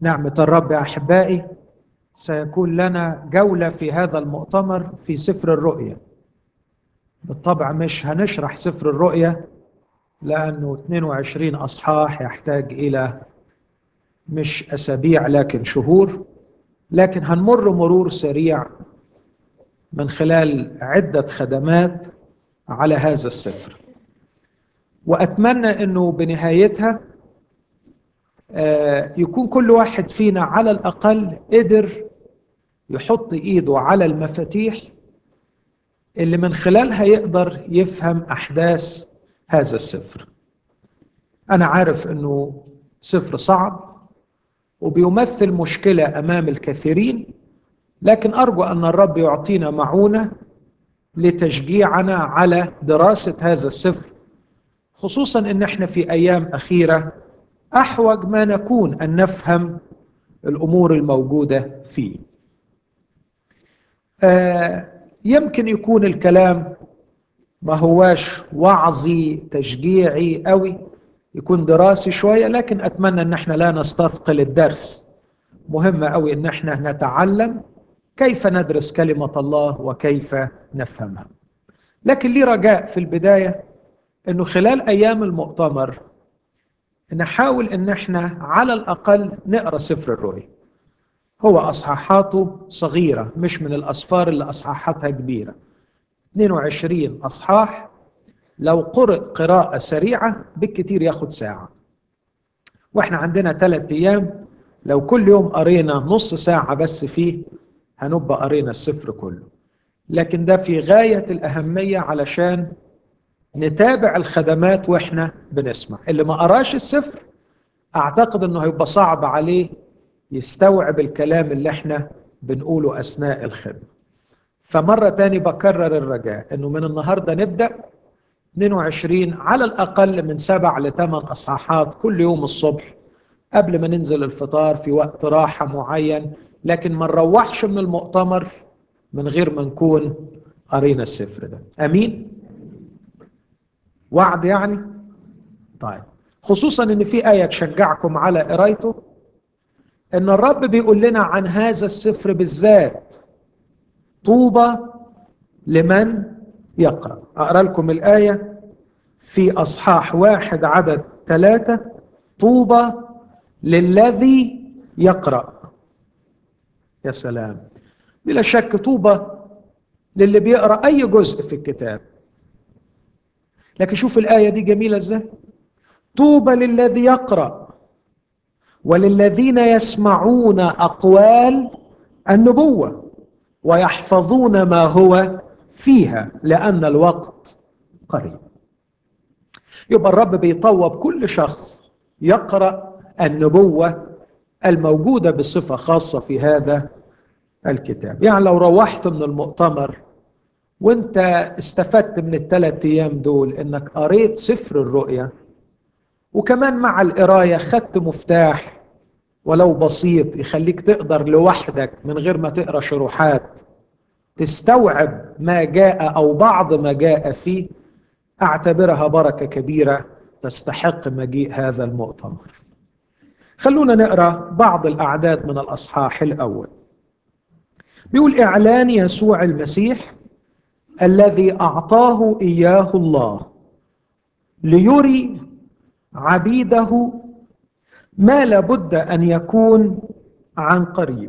نعمة الرب يا أحبائي سيكون لنا جولة في هذا المؤتمر في سفر الرؤيا بالطبع مش هنشرح سفر الرؤيا لأنه 22 أصحاح يحتاج إلى مش أسابيع لكن شهور لكن هنمر مرور سريع من خلال عدة خدمات على هذا السفر وأتمنى أنه بنهايتها يكون كل واحد فينا على الأقل قدر يحط إيده على المفاتيح اللي من خلالها يقدر يفهم أحداث هذا السفر أنا عارف أنه سفر صعب وبيمثل مشكلة أمام الكثيرين لكن أرجو أن الرب يعطينا معونة لتشجيعنا على دراسة هذا السفر خصوصا أن احنا في أيام أخيرة أحوج ما نكون أن نفهم الأمور الموجودة فيه آه يمكن يكون الكلام ما هواش وعظي تشجيعي قوي يكون دراسي شوية لكن أتمنى أن احنا لا نستثقل الدرس مهم قوي أن احنا نتعلم كيف ندرس كلمة الله وكيف نفهمها لكن لي رجاء في البداية أنه خلال أيام المؤتمر نحاول أن احنا على الأقل نقرأ سفر الرؤيا هو أصحاحاته صغيرة مش من الأصفار اللي أصحاحاتها كبيرة 22 أصحاح لو قرأ قراءة سريعة بالكتير ياخد ساعة واحنا عندنا ثلاثة أيام لو كل يوم قرينا نص ساعة بس فيه هنبقى قرينا السفر كله لكن ده في غاية الأهمية علشان نتابع الخدمات واحنا بنسمع اللي ما قراش السفر أعتقد أنه هيبقى صعب عليه يستوعب الكلام اللي احنا بنقوله أثناء الخدمة فمرة تاني بكرر الرجاء أنه من النهاردة نبدأ 22 على الأقل من سبع لثمان أصحاحات كل يوم الصبح قبل ما ننزل الفطار في وقت راحة معين لكن ما نروحش من المؤتمر من غير ما نكون قرينا السفر ده أمين؟ وعد يعني؟ طيب خصوصا ان في آية تشجعكم على قرايته ان الرب بيقول لنا عن هذا السفر بالذات طوبى لمن يقرأ أقرأ لكم الآية في أصحاح واحد عدد ثلاثة طوبى للذي يقرأ يا سلام بلا شك طوبى للي بيقرأ أي جزء في الكتاب لكن شوف الآية دي جميلة ازاي طوبى للذي يقرأ وللذين يسمعون أقوال النبوة ويحفظون ما هو فيها لأن الوقت قريب يبقى الرب بيطوب كل شخص يقرأ النبوة الموجودة بصفة خاصة في هذا الكتاب يعني لو روحت من المؤتمر وانت استفدت من الثلاث ايام دول انك قريت سفر الرؤيا وكمان مع القرايه خدت مفتاح ولو بسيط يخليك تقدر لوحدك من غير ما تقرا شروحات تستوعب ما جاء او بعض ما جاء فيه اعتبرها بركه كبيره تستحق مجيء هذا المؤتمر. خلونا نقرا بعض الاعداد من الاصحاح الاول. بيقول اعلان يسوع المسيح الذي اعطاه اياه الله ليري عبيده ما لابد ان يكون عن قريب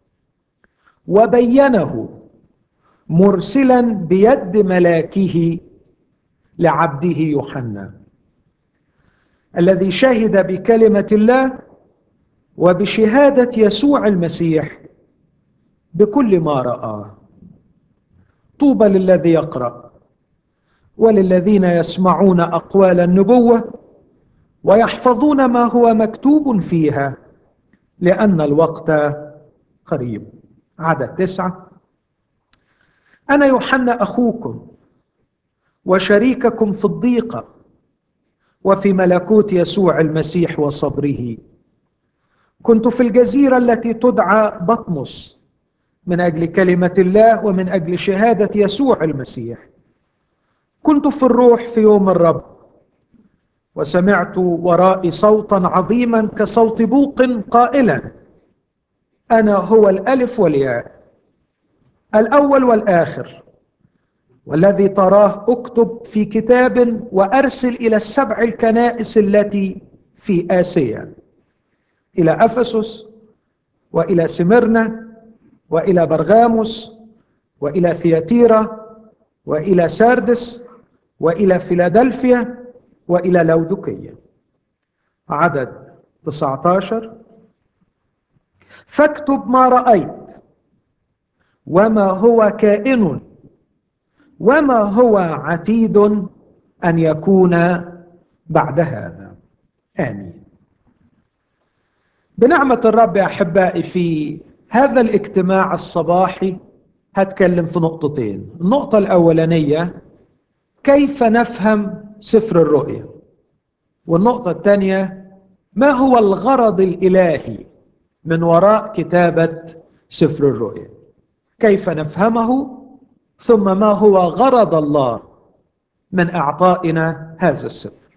وبينه مرسلا بيد ملاكه لعبده يوحنا الذي شهد بكلمه الله وبشهاده يسوع المسيح بكل ما راه طوبى للذي يقرا وللذين يسمعون اقوال النبوه ويحفظون ما هو مكتوب فيها لان الوقت قريب عدد تسعه انا يوحنا اخوكم وشريككم في الضيقه وفي ملكوت يسوع المسيح وصبره كنت في الجزيره التي تدعى بطمس من اجل كلمه الله ومن اجل شهاده يسوع المسيح كنت في الروح في يوم الرب وسمعت ورائي صوتا عظيما كصوت بوق قائلا أنا هو الألف والياء الأول والآخر والذي تراه اكتب في كتاب وأرسل إلى السبع الكنائس التي في آسيا إلى أفسس وإلى سمرنا وإلى برغاموس وإلى ثياتيرا وإلى ساردس وإلى فيلادلفيا وإلى لودكية عدد 19 فاكتب ما رأيت وما هو كائن وما هو عتيد أن يكون بعد هذا آمين بنعمة الرب يا أحبائي في هذا الاجتماع الصباحي هتكلم في نقطتين النقطة الأولانية كيف نفهم سفر الرؤيا والنقطة الثانية ما هو الغرض الإلهي من وراء كتابة سفر الرؤيا كيف نفهمه ثم ما هو غرض الله من اعطائنا هذا السفر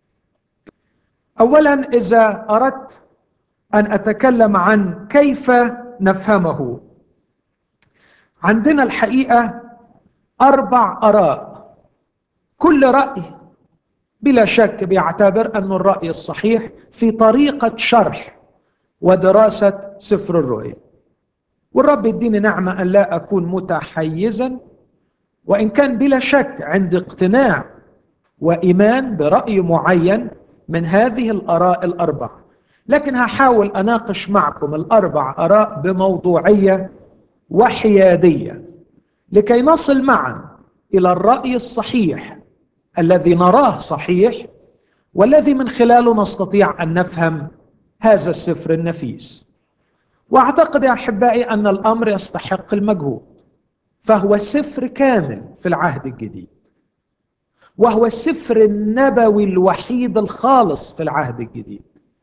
اولا اذا اردت ان اتكلم عن كيف نفهمه عندنا الحقيقه اربع اراء كل راي بلا شك بيعتبر ان الراي الصحيح في طريقه شرح ودراسه سفر الرؤيا والرب يديني نعمه ان لا اكون متحيزا وان كان بلا شك عندي اقتناع وايمان براي معين من هذه الاراء الاربعه لكن هحاول اناقش معكم الاربع اراء بموضوعيه وحياديه لكي نصل معا الى الراي الصحيح الذي نراه صحيح والذي من خلاله نستطيع ان نفهم هذا السفر النفيس واعتقد يا احبائي ان الامر يستحق المجهود فهو سفر كامل في العهد الجديد وهو السفر النبوي الوحيد الخالص في العهد الجديد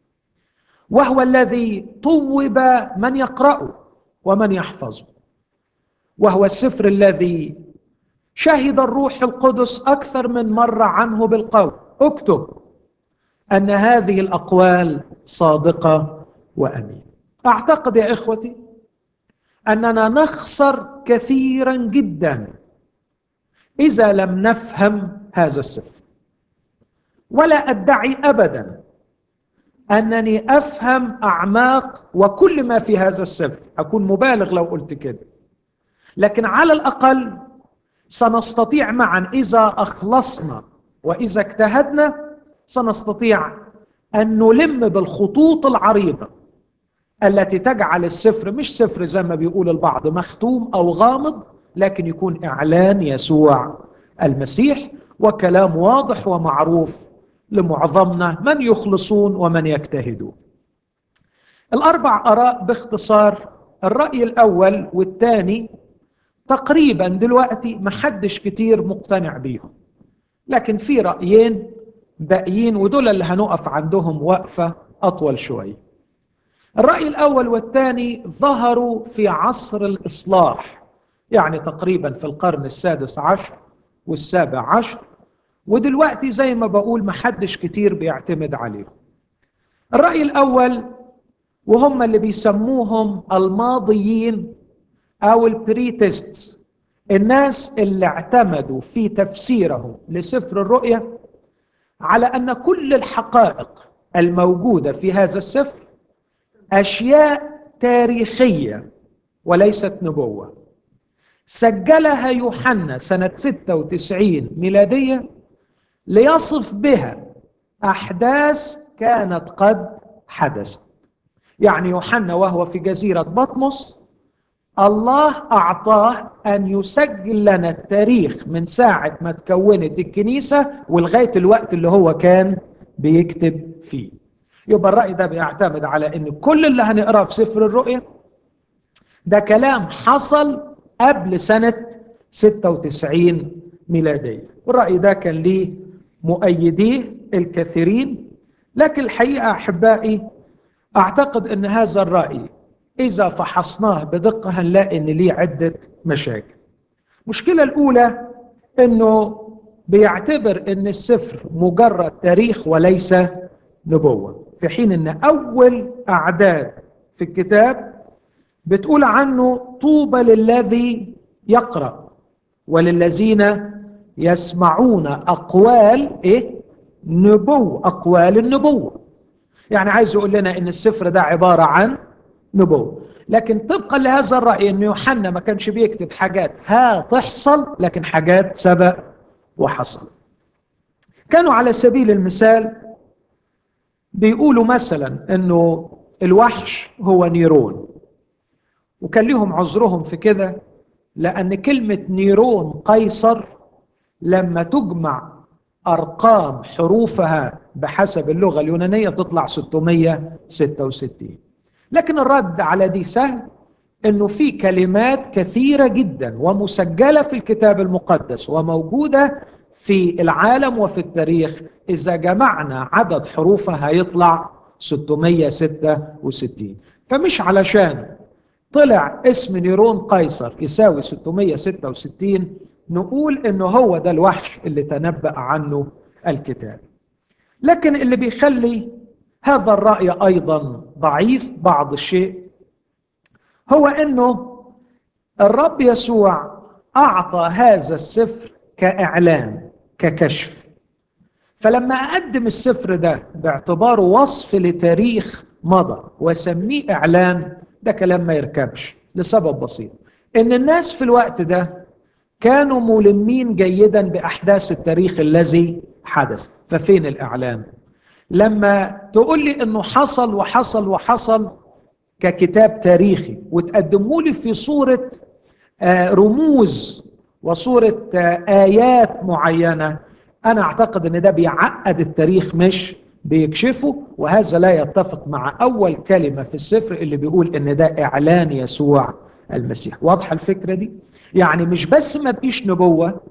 وهو الذي طوب من يقرأه ومن يحفظه وهو السفر الذي شهد الروح القدس أكثر من مرة عنه بالقول اكتب أن هذه الأقوال صادقة وأمين أعتقد يا إخوتي أننا نخسر كثيرا جدا إذا لم نفهم هذا السفر ولا أدعي أبدا أنني أفهم أعماق وكل ما في هذا السفر أكون مبالغ لو قلت كده لكن على الأقل سنستطيع معا إذا أخلصنا وإذا اجتهدنا سنستطيع أن نلم بالخطوط العريضة التي تجعل السفر مش سفر زي ما بيقول البعض مختوم أو غامض لكن يكون إعلان يسوع المسيح وكلام واضح ومعروف لمعظمنا من يخلصون ومن يجتهدون الأربع آراء باختصار الرأي الأول والثاني تقريبا دلوقتي محدش كتير مقتنع بيهم لكن في رأيين باقيين ودول اللي هنقف عندهم وقفة أطول شوية الرأي الأول والثاني ظهروا في عصر الإصلاح يعني تقريبا في القرن السادس عشر والسابع عشر ودلوقتي زي ما بقول محدش كتير بيعتمد عليهم الرأي الأول وهم اللي بيسموهم الماضيين أو البريتست الناس اللي اعتمدوا في تفسيرهم لسفر الرؤيا على أن كل الحقائق الموجودة في هذا السفر أشياء تاريخية وليست نبوة سجلها يوحنا سنة 96 ميلادية ليصف بها أحداث كانت قد حدثت يعني يوحنا وهو في جزيرة بطمس الله أعطاه أن يسجل لنا التاريخ من ساعة ما تكونت الكنيسة ولغاية الوقت اللي هو كان بيكتب فيه يبقى الرأي ده بيعتمد على أن كل اللي هنقراه في سفر الرؤيا ده كلام حصل قبل سنة 96 ميلادية والرأي ده كان ليه مؤيديه الكثيرين لكن الحقيقة أحبائي أعتقد أن هذا الرأي إذا فحصناه بدقة هنلاقي أن ليه عدة مشاكل المشكلة الأولى أنه بيعتبر أن السفر مجرد تاريخ وليس نبوة في حين أن أول أعداد في الكتاب بتقول عنه طوبى للذي يقرأ وللذين يسمعون أقوال إيه؟ نبوة أقوال النبوة يعني عايز يقول لنا إن السفر ده عبارة عن نبوة لكن طبقا لهذا الرأي أن يوحنا ما كانش بيكتب حاجات ها تحصل لكن حاجات سبق وحصل كانوا على سبيل المثال بيقولوا مثلا أنه الوحش هو نيرون وكان لهم عذرهم في كده لأن كلمة نيرون قيصر لما تجمع أرقام حروفها بحسب اللغة اليونانية تطلع 666 لكن الرد على دي سهل انه في كلمات كثيره جدا ومسجله في الكتاب المقدس وموجوده في العالم وفي التاريخ اذا جمعنا عدد حروفها هيطلع 666 فمش علشان طلع اسم نيرون قيصر يساوي 666 نقول انه هو ده الوحش اللي تنبأ عنه الكتاب لكن اللي بيخلي هذا الرأي أيضا ضعيف بعض الشيء هو أنه الرب يسوع أعطى هذا السفر كإعلان ككشف فلما أقدم السفر ده باعتباره وصف لتاريخ مضى وسميه إعلان ده كلام ما يركبش لسبب بسيط إن الناس في الوقت ده كانوا ملمين جيدا بأحداث التاريخ الذي حدث ففين الإعلان لما تقول لي انه حصل وحصل وحصل ككتاب تاريخي وتقدمه لي في صورة رموز وصورة آيات معينة أنا أعتقد أن ده بيعقد التاريخ مش بيكشفه وهذا لا يتفق مع أول كلمة في السفر اللي بيقول أن ده إعلان يسوع المسيح واضحة الفكرة دي؟ يعني مش بس ما بقيش نبوة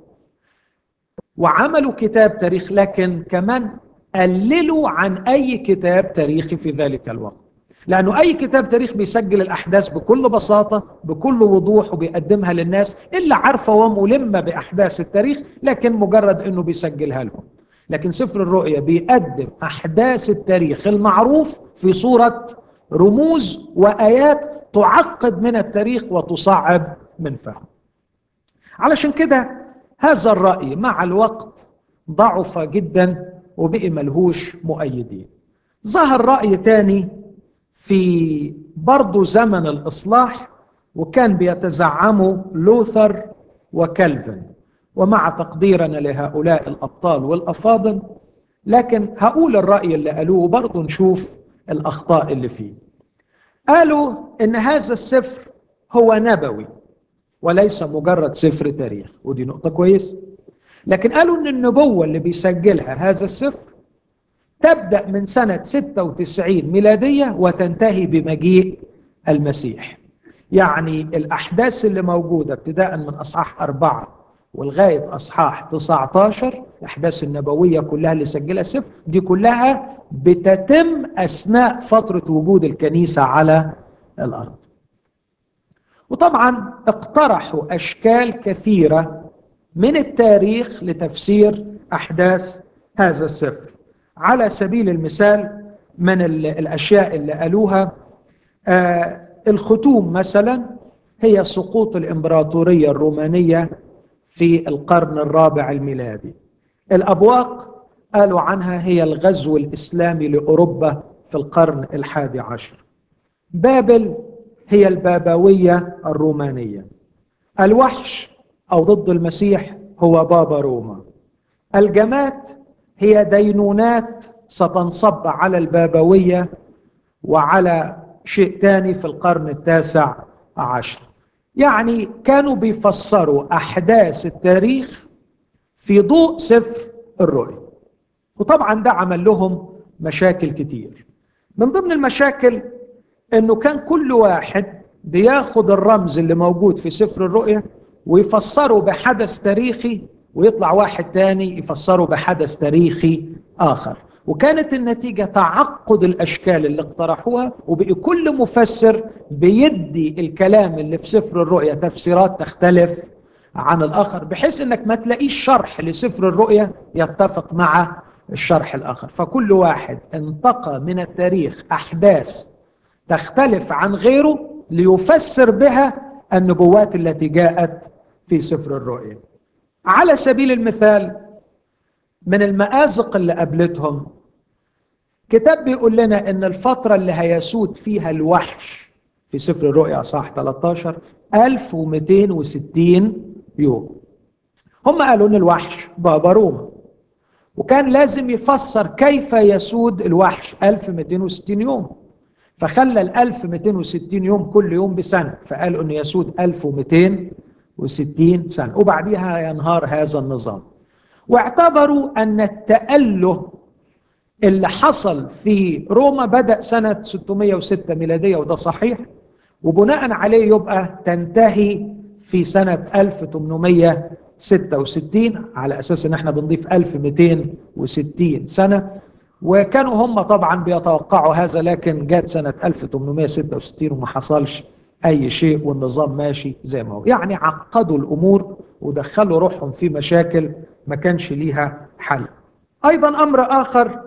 وعملوا كتاب تاريخ لكن كمان قللوا عن أي كتاب تاريخي في ذلك الوقت لأنه أي كتاب تاريخ بيسجل الأحداث بكل بساطة بكل وضوح وبيقدمها للناس إلا عارفة وملمة بأحداث التاريخ لكن مجرد أنه بيسجلها لهم لكن سفر الرؤيا بيقدم أحداث التاريخ المعروف في صورة رموز وآيات تعقد من التاريخ وتصعب من فهم علشان كده هذا الرأي مع الوقت ضعف جدا وبقي ملهوش مؤيدين ظهر رأي تاني في برضه زمن الإصلاح وكان بيتزعمه لوثر وكالفن ومع تقديرنا لهؤلاء الأبطال والأفاضل لكن هقول الرأي اللي قالوه برضه نشوف الأخطاء اللي فيه قالوا إن هذا السفر هو نبوي وليس مجرد سفر تاريخ ودي نقطة كويسة لكن قالوا ان النبوة اللي بيسجلها هذا السفر تبدأ من سنة 96 ميلادية وتنتهي بمجيء المسيح يعني الأحداث اللي موجودة ابتداء من أصحاح أربعة ولغاية أصحاح 19 الأحداث النبوية كلها اللي سجلها السفر دي كلها بتتم أثناء فترة وجود الكنيسة على الأرض وطبعا اقترحوا أشكال كثيرة من التاريخ لتفسير أحداث هذا السفر على سبيل المثال من الأشياء اللي قالوها آه الختوم مثلا هي سقوط الإمبراطورية الرومانية في القرن الرابع الميلادي الأبواق قالوا عنها هي الغزو الإسلامي لأوروبا في القرن الحادي عشر بابل هي البابوية الرومانية الوحش أو ضد المسيح هو بابا روما الجمات هي دينونات ستنصب على البابوية وعلى شيء تاني في القرن التاسع عشر يعني كانوا بيفسروا أحداث التاريخ في ضوء سفر الرؤيا وطبعا ده عمل لهم مشاكل كتير من ضمن المشاكل انه كان كل واحد بياخد الرمز اللي موجود في سفر الرؤيا ويفسره بحدث تاريخي ويطلع واحد تاني يفسره بحدث تاريخي آخر وكانت النتيجة تعقد الأشكال اللي اقترحوها وبقي كل مفسر بيدي الكلام اللي في سفر الرؤيا تفسيرات تختلف عن الآخر بحيث أنك ما تلاقيش شرح لسفر الرؤيا يتفق مع الشرح الآخر فكل واحد انتقى من التاريخ أحداث تختلف عن غيره ليفسر بها النبوات التي جاءت في سفر الرؤيا على سبيل المثال من المآزق اللي قابلتهم كتاب بيقول لنا ان الفترة اللي هيسود فيها الوحش في سفر الرؤيا صح 13 1260 يوم هم قالوا ان الوحش بابا روما وكان لازم يفسر كيف يسود الوحش 1260 يوم فخلى ال 1260 يوم كل يوم بسنة فقالوا انه يسود 1260 سنة وبعديها ينهار هذا النظام واعتبروا ان التأله اللي حصل في روما بدأ سنة 606 ميلادية وده صحيح وبناء عليه يبقى تنتهي في سنة 1866 على أساس إن احنا بنضيف 1260 سنة وكانوا هم طبعا بيتوقعوا هذا لكن جات سنة 1866 وما حصلش أي شيء والنظام ماشي زي ما هو يعني عقدوا الأمور ودخلوا روحهم في مشاكل ما كانش ليها حل أيضا أمر آخر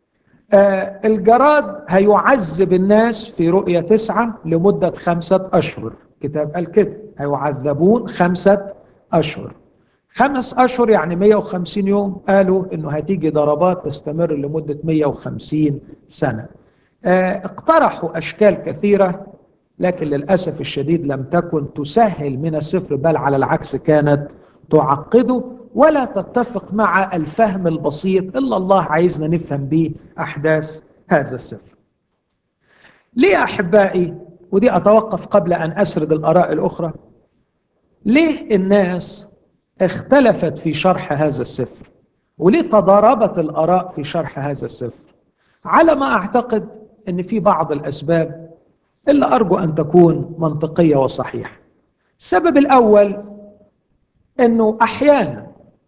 آه الجراد هيعذب الناس في رؤية تسعة لمدة خمسة أشهر كتاب قال كده هيعذبون خمسة أشهر خمس أشهر يعني 150 يوم قالوا إنه هتيجي ضربات تستمر لمدة 150 سنة آه اقترحوا أشكال كثيرة لكن للأسف الشديد لم تكن تسهل من السفر بل على العكس كانت تعقده ولا تتفق مع الفهم البسيط إلا الله عايزنا نفهم به أحداث هذا السفر ليه أحبائي ودي أتوقف قبل أن أسرد الآراء الأخرى ليه الناس اختلفت في شرح هذا السفر وليه تضاربت الآراء في شرح هذا السفر على ما أعتقد أن في بعض الأسباب إلا أرجو أن تكون منطقية وصحيحة السبب الأول أنه أحيانا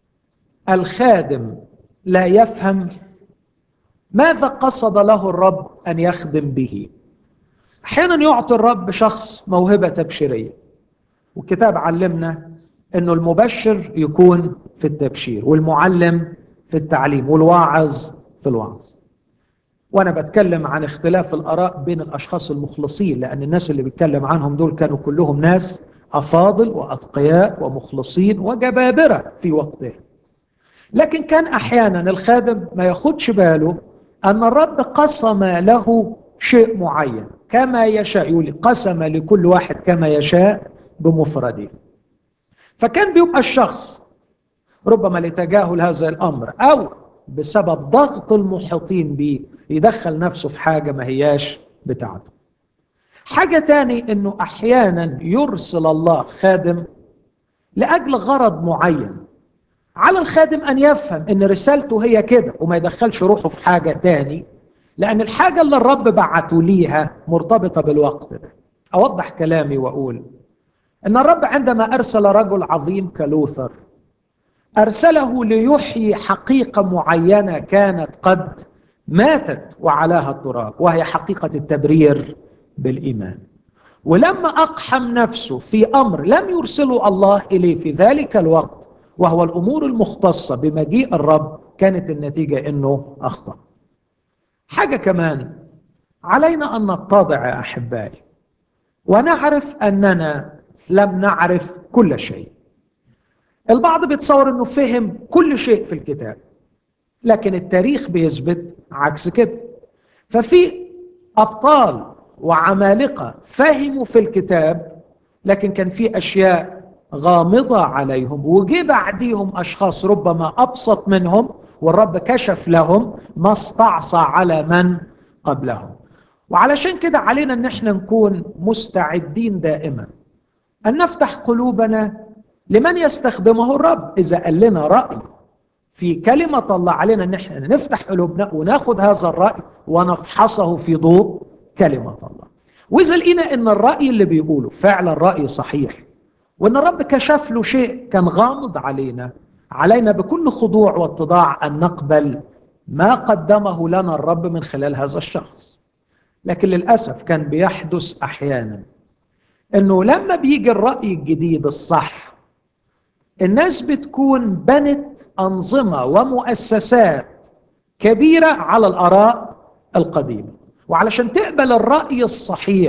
الخادم لا يفهم ماذا قصد له الرب أن يخدم به أحيانا يعطي الرب شخص موهبة تبشيرية والكتاب علمنا أنه المبشر يكون في التبشير والمعلم في التعليم والواعظ في الوعظ وأنا بتكلم عن اختلاف الآراء بين الأشخاص المخلصين لأن الناس اللي بيتكلم عنهم دول كانوا كلهم ناس أفاضل وأتقياء ومخلصين وجبابرة في وقتهم لكن كان أحيانا الخادم ما ياخدش باله أن الرب قسم له شيء معين كما يشاء يقول قسم لكل واحد كما يشاء بمفرده فكان بيبقى الشخص ربما لتجاهل هذا الأمر أو بسبب ضغط المحيطين به يدخل نفسه في حاجة ما هياش بتاعته حاجة تاني انه احيانا يرسل الله خادم لأجل غرض معين على الخادم أن يفهم أن رسالته هي كده وما يدخلش روحه في حاجة تاني لأن الحاجة اللي الرب بعته ليها مرتبطة بالوقت ده أوضح كلامي وأقول أن الرب عندما أرسل رجل عظيم كلوثر أرسله ليحيي حقيقة معينة كانت قد ماتت وعلاها التراب وهي حقيقة التبرير بالإيمان ولما أقحم نفسه في أمر لم يرسله الله إليه في ذلك الوقت وهو الأمور المختصة بمجيء الرب كانت النتيجة أنه أخطأ حاجة كمان علينا أن نتضع يا أحبائي ونعرف أننا لم نعرف كل شيء البعض بيتصور أنه فهم كل شيء في الكتاب لكن التاريخ بيثبت عكس كده ففي أبطال وعمالقة فهموا في الكتاب لكن كان في أشياء غامضة عليهم وجي بعديهم أشخاص ربما أبسط منهم والرب كشف لهم ما استعصى على من قبلهم وعلشان كده علينا ان احنا نكون مستعدين دائما ان نفتح قلوبنا لمن يستخدمه الرب اذا قال لنا راي في كلمه الله علينا ان احنا نفتح قلوبنا وناخد هذا الراي ونفحصه في ضوء كلمه الله واذا لقينا ان الراي اللي بيقوله فعلا راي صحيح وان الرب كشف له شيء كان غامض علينا علينا بكل خضوع واتضاع ان نقبل ما قدمه لنا الرب من خلال هذا الشخص لكن للاسف كان بيحدث احيانا انه لما بيجي الراي الجديد الصح الناس بتكون بنت انظمه ومؤسسات كبيره على الاراء القديمه وعلشان تقبل الراي الصحيح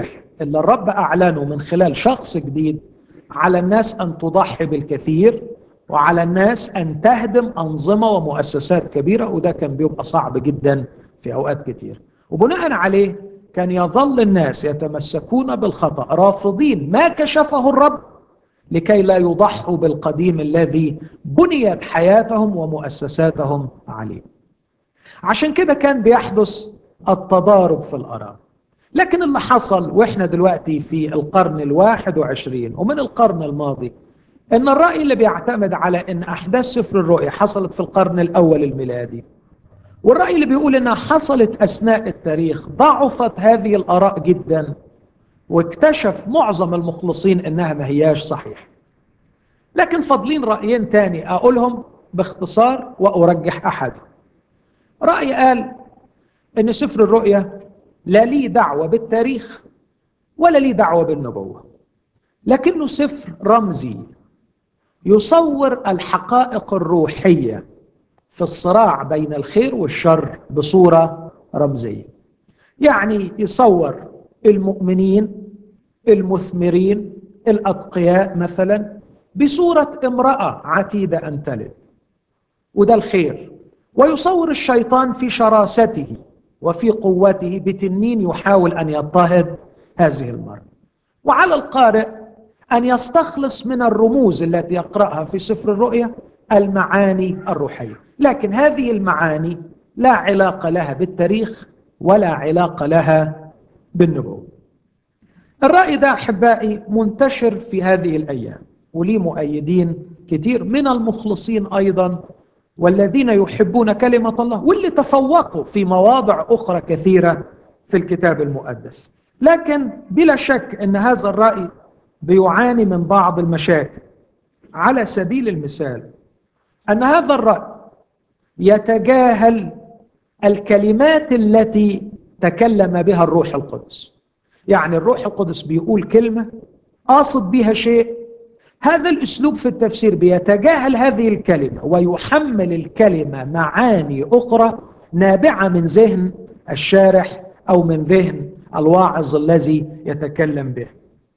اللي الرب أعلنه من خلال شخص جديد على الناس أن تضحي بالكثير وعلى الناس أن تهدم أنظمة ومؤسسات كبيرة وده كان بيبقى صعب جدا في أوقات كتير وبناء عليه كان يظل الناس يتمسكون بالخطأ رافضين ما كشفه الرب لكي لا يضحوا بالقديم الذي بنيت حياتهم ومؤسساتهم عليه عشان كده كان بيحدث التضارب في الآراء لكن اللي حصل وإحنا دلوقتي في القرن الواحد وعشرين ومن القرن الماضي ان الرأي اللي بيعتمد على ان احداث سفر الرؤيا حصلت في القرن الاول الميلادي والرأي اللي بيقول انها حصلت اثناء التاريخ ضعفت هذه الاراء جدا واكتشف معظم المخلصين انها ما هياش صحيحه لكن فاضلين رأيين تاني اقولهم باختصار وارجح احد رأي قال ان سفر الرؤيا لا ليه دعوة بالتاريخ ولا ليه دعوة بالنبوة لكنه سفر رمزي يصور الحقائق الروحية في الصراع بين الخير والشر بصورة رمزية يعني يصور المؤمنين المثمرين الأتقياء مثلا بصورة امرأة عتيدة أن تلد وده الخير ويصور الشيطان في شراسته وفي قوته بتنين يحاول أن يضطهد هذه المرأة وعلى القارئ أن يستخلص من الرموز التي يقرأها في سفر الرؤيا المعاني الروحية لكن هذه المعاني لا علاقة لها بالتاريخ ولا علاقة لها بالنبوة الرأي ده أحبائي منتشر في هذه الأيام وليه مؤيدين كتير من المخلصين أيضا والذين يحبون كلمة الله واللي تفوقوا في مواضع أخرى كثيرة في الكتاب المقدس لكن بلا شك أن هذا الرأي بيعاني من بعض المشاكل على سبيل المثال أن هذا الرأي يتجاهل الكلمات التي تكلم بها الروح القدس يعني الروح القدس بيقول كلمة قاصد بها شيء هذا الأسلوب في التفسير بيتجاهل هذه الكلمة ويحمل الكلمة معاني أخرى نابعة من ذهن الشارح أو من ذهن الواعظ الذي يتكلم به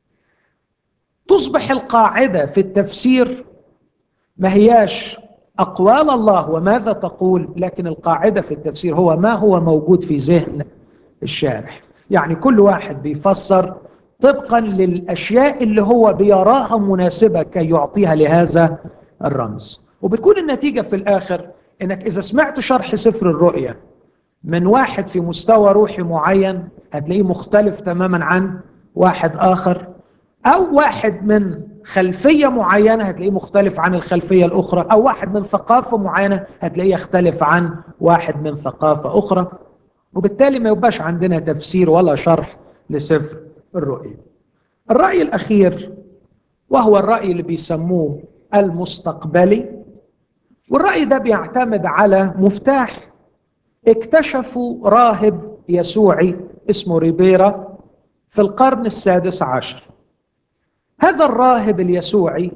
تصبح القاعدة في التفسير ما هياش أقوال الله وماذا تقول لكن القاعدة في التفسير هو ما هو موجود في ذهن الشارح يعني كل واحد بيفسر طبقا للأشياء اللي هو بيراها مناسبة كي يعطيها لهذا الرمز وبتكون النتيجة في الآخر إنك إذا سمعت شرح سفر الرؤيا من واحد في مستوى روحي معين هتلاقيه مختلف تماما عن واحد آخر أو واحد من خلفية معينة هتلاقيه مختلف عن الخلفية الأخرى أو واحد من ثقافة معينة هتلاقيه يختلف عن واحد من ثقافة أخرى وبالتالي ما يبقاش عندنا تفسير ولا شرح لسفر الرؤية الرأي الأخير وهو الرأي اللي بيسموه المستقبلي والرأي ده بيعتمد على مفتاح اكتشفوا راهب يسوعي اسمه ريبيرا في القرن السادس عشر هذا الراهب اليسوعي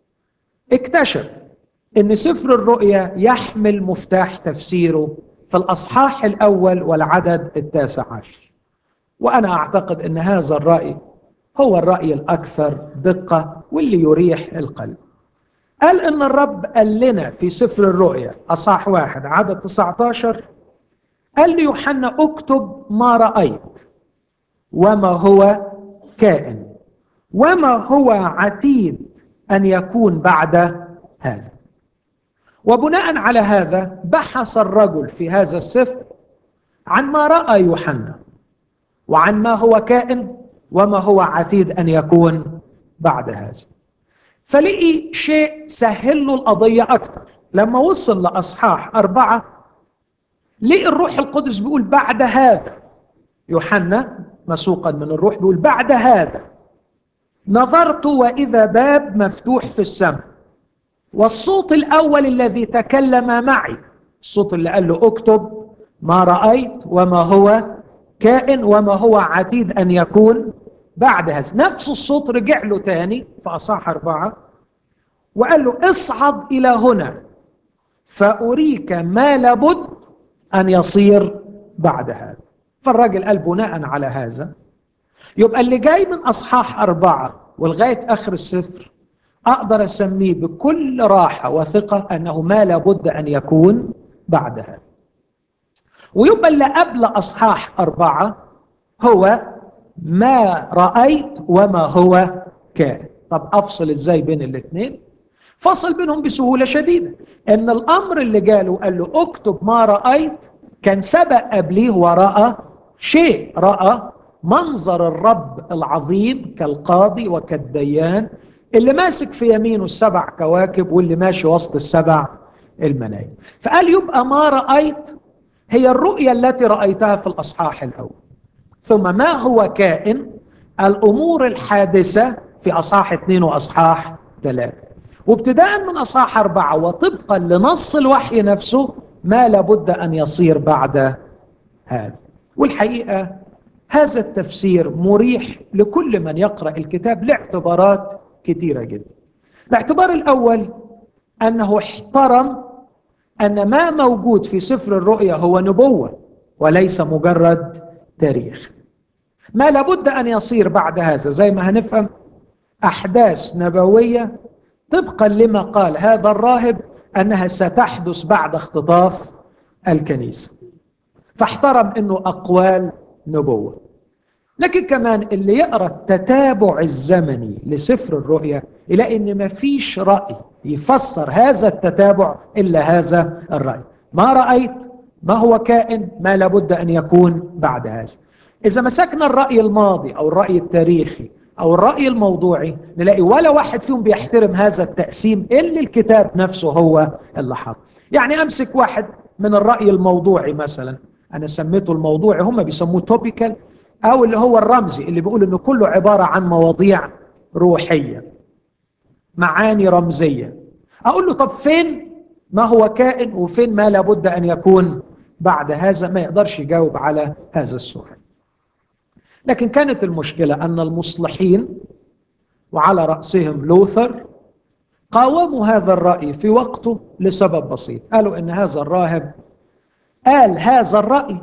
اكتشف ان سفر الرؤيا يحمل مفتاح تفسيره في الاصحاح الاول والعدد التاسع عشر وانا اعتقد ان هذا الراي هو الراي الاكثر دقه واللي يريح القلب قال ان الرب قال لنا في سفر الرؤيا اصحاح واحد عدد 19 قال ليوحنا اكتب ما رايت وما هو كائن وما هو عتيد ان يكون بعد هذا وبناء على هذا بحث الرجل في هذا السفر عن ما راى يوحنا وعن ما هو كائن وما هو عتيد ان يكون بعد هذا فلقي شيء سهل له القضيه اكثر لما وصل لاصحاح اربعه لقي الروح القدس بيقول بعد هذا يوحنا مسوقا من الروح بيقول بعد هذا نظرت واذا باب مفتوح في السماء والصوت الاول الذي تكلم معي الصوت اللي قال له اكتب ما رايت وما هو كائن وما هو عتيد ان يكون بعد هذا نفس الصوت رجع له تاني في اصح اربعه وقال له اصعد الى هنا فاريك ما لابد ان يصير بعد هذا فالراجل قال بناء على هذا يبقى اللي جاي من أصحاح أربعة ولغاية آخر السفر أقدر أسميه بكل راحة وثقة أنه ما لابد أن يكون بعدها ويبقى اللي قبل أصحاح أربعة هو ما رأيت وما هو كائن طب أفصل إزاي بين الاثنين فصل بينهم بسهولة شديدة ان الامر اللي جاله قال له اكتب ما رأيت كان سبق قبليه ورأى شيء رأى منظر الرب العظيم كالقاضي وكالديان اللي ماسك في يمينه السبع كواكب واللي ماشي وسط السبع المنايا فقال يبقى ما رأيت هي الرؤية التي رأيتها في الأصحاح الأول ثم ما هو كائن الأمور الحادثة في أصحاح اثنين وأصحاح ثلاثة وابتداء من أصحاح أربعة وطبقا لنص الوحي نفسه ما لابد أن يصير بعد هذا والحقيقة هذا التفسير مريح لكل من يقرأ الكتاب لاعتبارات كثيرة جدا الاعتبار الأول أنه احترم أن ما موجود في سفر الرؤيا هو نبوة وليس مجرد تاريخ ما لابد أن يصير بعد هذا زي ما هنفهم أحداث نبوية طبقا لما قال هذا الراهب أنها ستحدث بعد اختطاف الكنيسة فاحترم أنه أقوال نبوة لكن كمان اللي يقرأ التتابع الزمني لسفر الرؤيا يلاقي أن ما فيش رأي يفسر هذا التتابع إلا هذا الرأي ما رأيت ما هو كائن ما لابد أن يكون بعد هذا إذا مسكنا الرأي الماضي أو الرأي التاريخي أو الرأي الموضوعي نلاقي ولا واحد فيهم بيحترم هذا التقسيم اللي الكتاب نفسه هو اللي حط يعني أمسك واحد من الرأي الموضوعي مثلا أنا سميته الموضوعي هم بيسموه توبيكال أو اللي هو الرمزي اللي بيقول إنه كله عبارة عن مواضيع روحية معاني رمزية أقول له طب فين ما هو كائن وفين ما لابد أن يكون بعد هذا ما يقدرش يجاوب على هذا السؤال لكن كانت المشكلة أن المصلحين وعلى رأسهم لوثر قاوموا هذا الرأي في وقته لسبب بسيط قالوا أن هذا الراهب قال هذا الرأي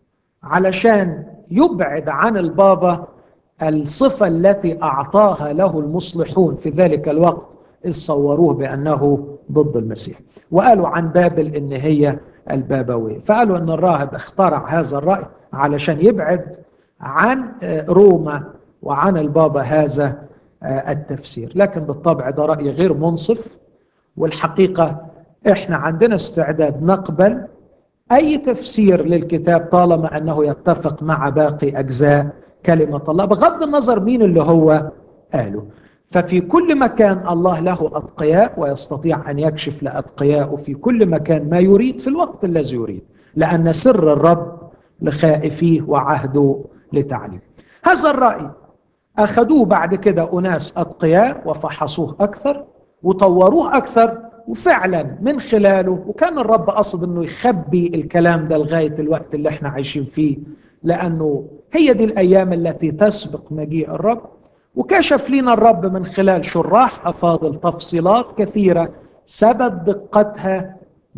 علشان يبعد عن البابا الصفة التي أعطاها له المصلحون في ذلك الوقت إذ صوروه بأنه ضد المسيح وقالوا عن بابل إن هي البابوية فقالوا أن الراهب اخترع هذا الرأي علشان يبعد عن روما وعن البابا هذا التفسير لكن بالطبع ده رأي غير منصف والحقيقة احنا عندنا استعداد نقبل أي تفسير للكتاب طالما أنه يتفق مع باقي أجزاء كلمة الله بغض النظر مين اللي هو قاله ففي كل مكان الله له أتقياء ويستطيع أن يكشف لأتقياء في كل مكان ما يريد في الوقت الذي يريد لأن سر الرب لخائفيه وعهده لتعليم هذا الرأي أخذوه بعد كده أناس أتقياء وفحصوه أكثر وطوروه أكثر وفعلا من خلاله وكان الرب قصد أنه يخبي الكلام ده لغاية الوقت اللي احنا عايشين فيه لأنه هي دي الأيام التي تسبق مجيء الرب وكشف لنا الرب من خلال شراح أفاضل تفصيلات كثيرة ثبت دقتها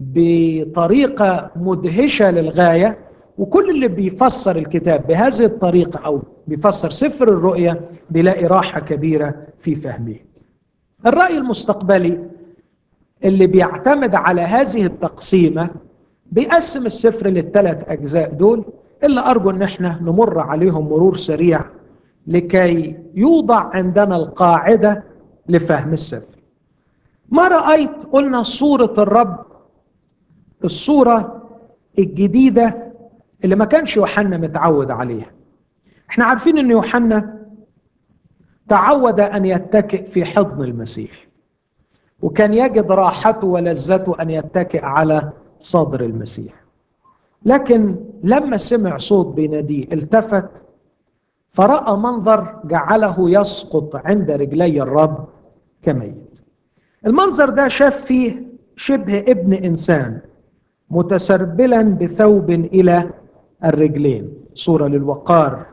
بطريقة مدهشة للغاية وكل اللي بيفسر الكتاب بهذه الطريقة أو بيفسر سفر الرؤيا بيلاقي راحة كبيرة في فهمه الرأي المستقبلي اللي بيعتمد على هذه التقسيمة بيقسم السفر للثلاث أجزاء دول اللي أرجو أن احنا نمر عليهم مرور سريع لكي يوضع عندنا القاعدة لفهم السفر ما رأيت قلنا صورة الرب الصورة الجديدة اللي ما كانش يوحنا متعود عليها احنا عارفين ان يوحنا تعود ان يتكئ في حضن المسيح وكان يجد راحته ولذته ان يتكئ على صدر المسيح لكن لما سمع صوت بيناديه التفت فراى منظر جعله يسقط عند رجلي الرب كميت المنظر ده شاف فيه شبه ابن انسان متسربلا بثوب الى الرجلين صوره للوقار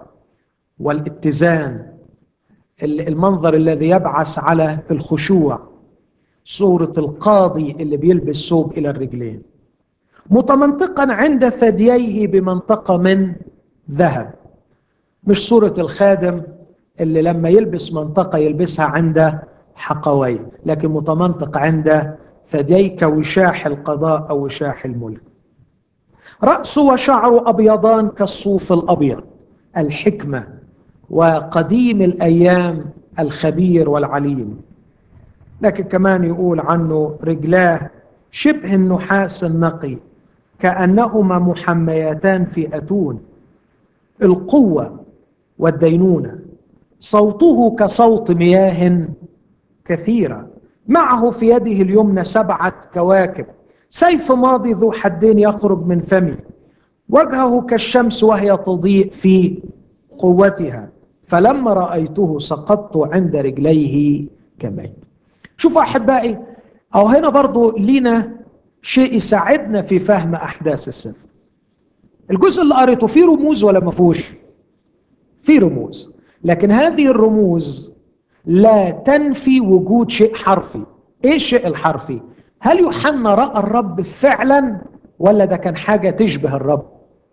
والاتزان المنظر الذي يبعث على الخشوع صوره القاضي اللي بيلبس ثوب الى الرجلين متمنطقا عند ثدييه بمنطقه من ذهب مش صورة الخادم اللي لما يلبس منطقة يلبسها عند حقوي لكن متمنطق عند ثديك وشاح القضاء أو وشاح الملك رأسه وشعره أبيضان كالصوف الأبيض الحكمة وقديم الأيام الخبير والعليم لكن كمان يقول عنه رجلاه شبه النحاس النقي كأنهما محميتان في أتون القوة والدينونة صوته كصوت مياه كثيرة معه في يده اليمنى سبعة كواكب سيف ماضي ذو حدين يخرج من فمه وجهه كالشمس وهي تضيء في قوتها فلما رأيته سقطت عند رجليه كميت شوفوا أحبائي أو هنا برضو لينا شيء يساعدنا في فهم أحداث السفر الجزء اللي قريته فيه رموز ولا ما فيهوش فيه رموز لكن هذه الرموز لا تنفي وجود شيء حرفي ايه الشيء الحرفي هل يوحنا راى الرب فعلا ولا ده كان حاجه تشبه الرب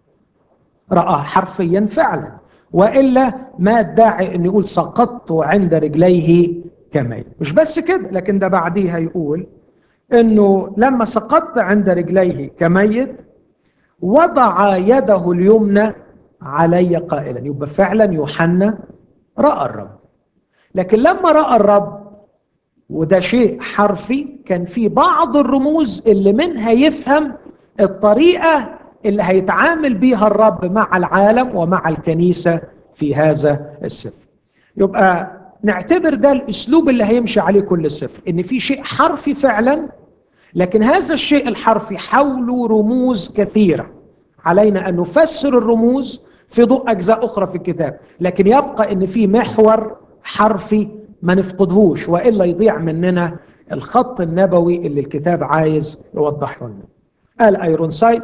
راه حرفيا فعلا والا ما الداعي ان يقول سقطت عند رجليه كميت مش بس كده لكن ده بعديها يقول انه لما سقطت عند رجليه كميت وضع يده اليمنى علي قائلا يبقى فعلا يوحنا راى الرب لكن لما راى الرب وده شيء حرفي كان في بعض الرموز اللي منها يفهم الطريقه اللي هيتعامل بيها الرب مع العالم ومع الكنيسه في هذا السفر يبقى نعتبر ده الاسلوب اللي هيمشي عليه كل السفر ان في شيء حرفي فعلا لكن هذا الشيء الحرفي حوله رموز كثيره علينا ان نفسر الرموز في ضوء اجزاء اخرى في الكتاب لكن يبقى ان في محور حرفي ما نفقدهوش والا يضيع مننا الخط النبوي اللي الكتاب عايز يوضحه لنا قال ايرونسايد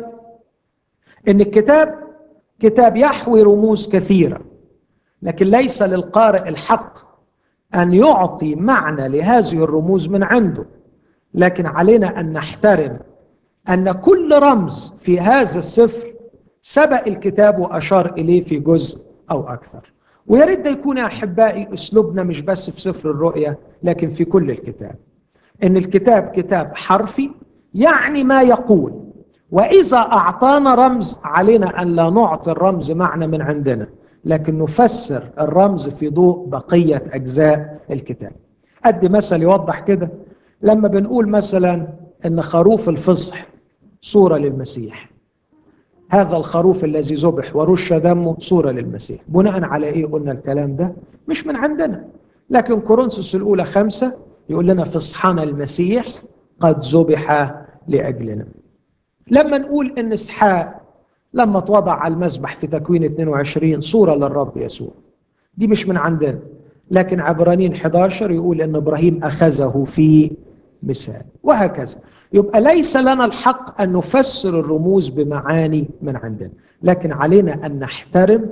ان الكتاب كتاب يحوي رموز كثيره لكن ليس للقارئ الحق ان يعطي معنى لهذه الرموز من عنده لكن علينا ان نحترم ان كل رمز في هذا السفر سبق الكتاب واشار اليه في جزء او اكثر ويا ريت ده يكون يا احبائي اسلوبنا مش بس في سفر الرؤيا لكن في كل الكتاب ان الكتاب كتاب حرفي يعني ما يقول واذا اعطانا رمز علينا ان لا نعطي الرمز معنى من عندنا لكن نفسر الرمز في ضوء بقيه اجزاء الكتاب ادي مثل يوضح كده لما بنقول مثلا ان خروف الفصح صوره للمسيح هذا الخروف الذي ذبح ورش دمه صورة للمسيح بناء على ايه قلنا الكلام ده مش من عندنا لكن كورنثوس الاولى خمسة يقول لنا فصحنا المسيح قد ذبح لأجلنا لما نقول ان اسحاق لما اتوضع على المذبح في تكوين 22 صورة للرب يسوع دي مش من عندنا لكن عبرانيين 11 يقول ان ابراهيم اخذه في مثال وهكذا يبقى ليس لنا الحق ان نفسر الرموز بمعاني من عندنا لكن علينا ان نحترم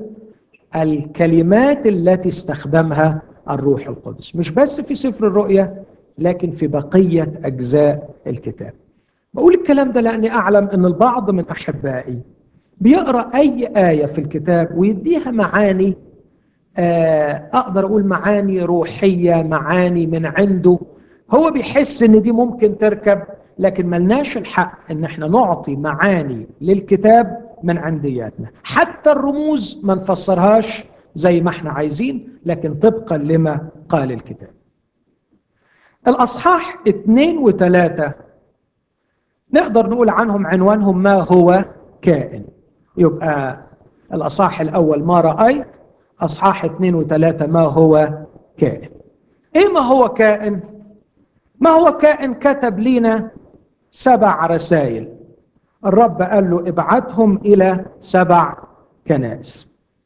الكلمات التي استخدمها الروح القدس مش بس في سفر الرؤيا لكن في بقيه اجزاء الكتاب بقول الكلام ده لاني اعلم ان البعض من احبائي بيقرا اي ايه في الكتاب ويديها معاني اقدر اقول معاني روحيه معاني من عنده هو بيحس ان دي ممكن تركب لكن ملناش الحق ان احنا نعطي معاني للكتاب من عندياتنا حتى الرموز ما نفسرهاش زي ما احنا عايزين لكن طبقا لما قال الكتاب الاصحاح اثنين وثلاثة نقدر نقول عنهم عنوانهم ما هو كائن يبقى الاصحاح الاول ما رأيت اصحاح اثنين وثلاثة ما هو كائن ايه ما هو كائن ما هو كائن كتب لنا سبع رسائل الرب قال له ابعتهم الى سبع كنائس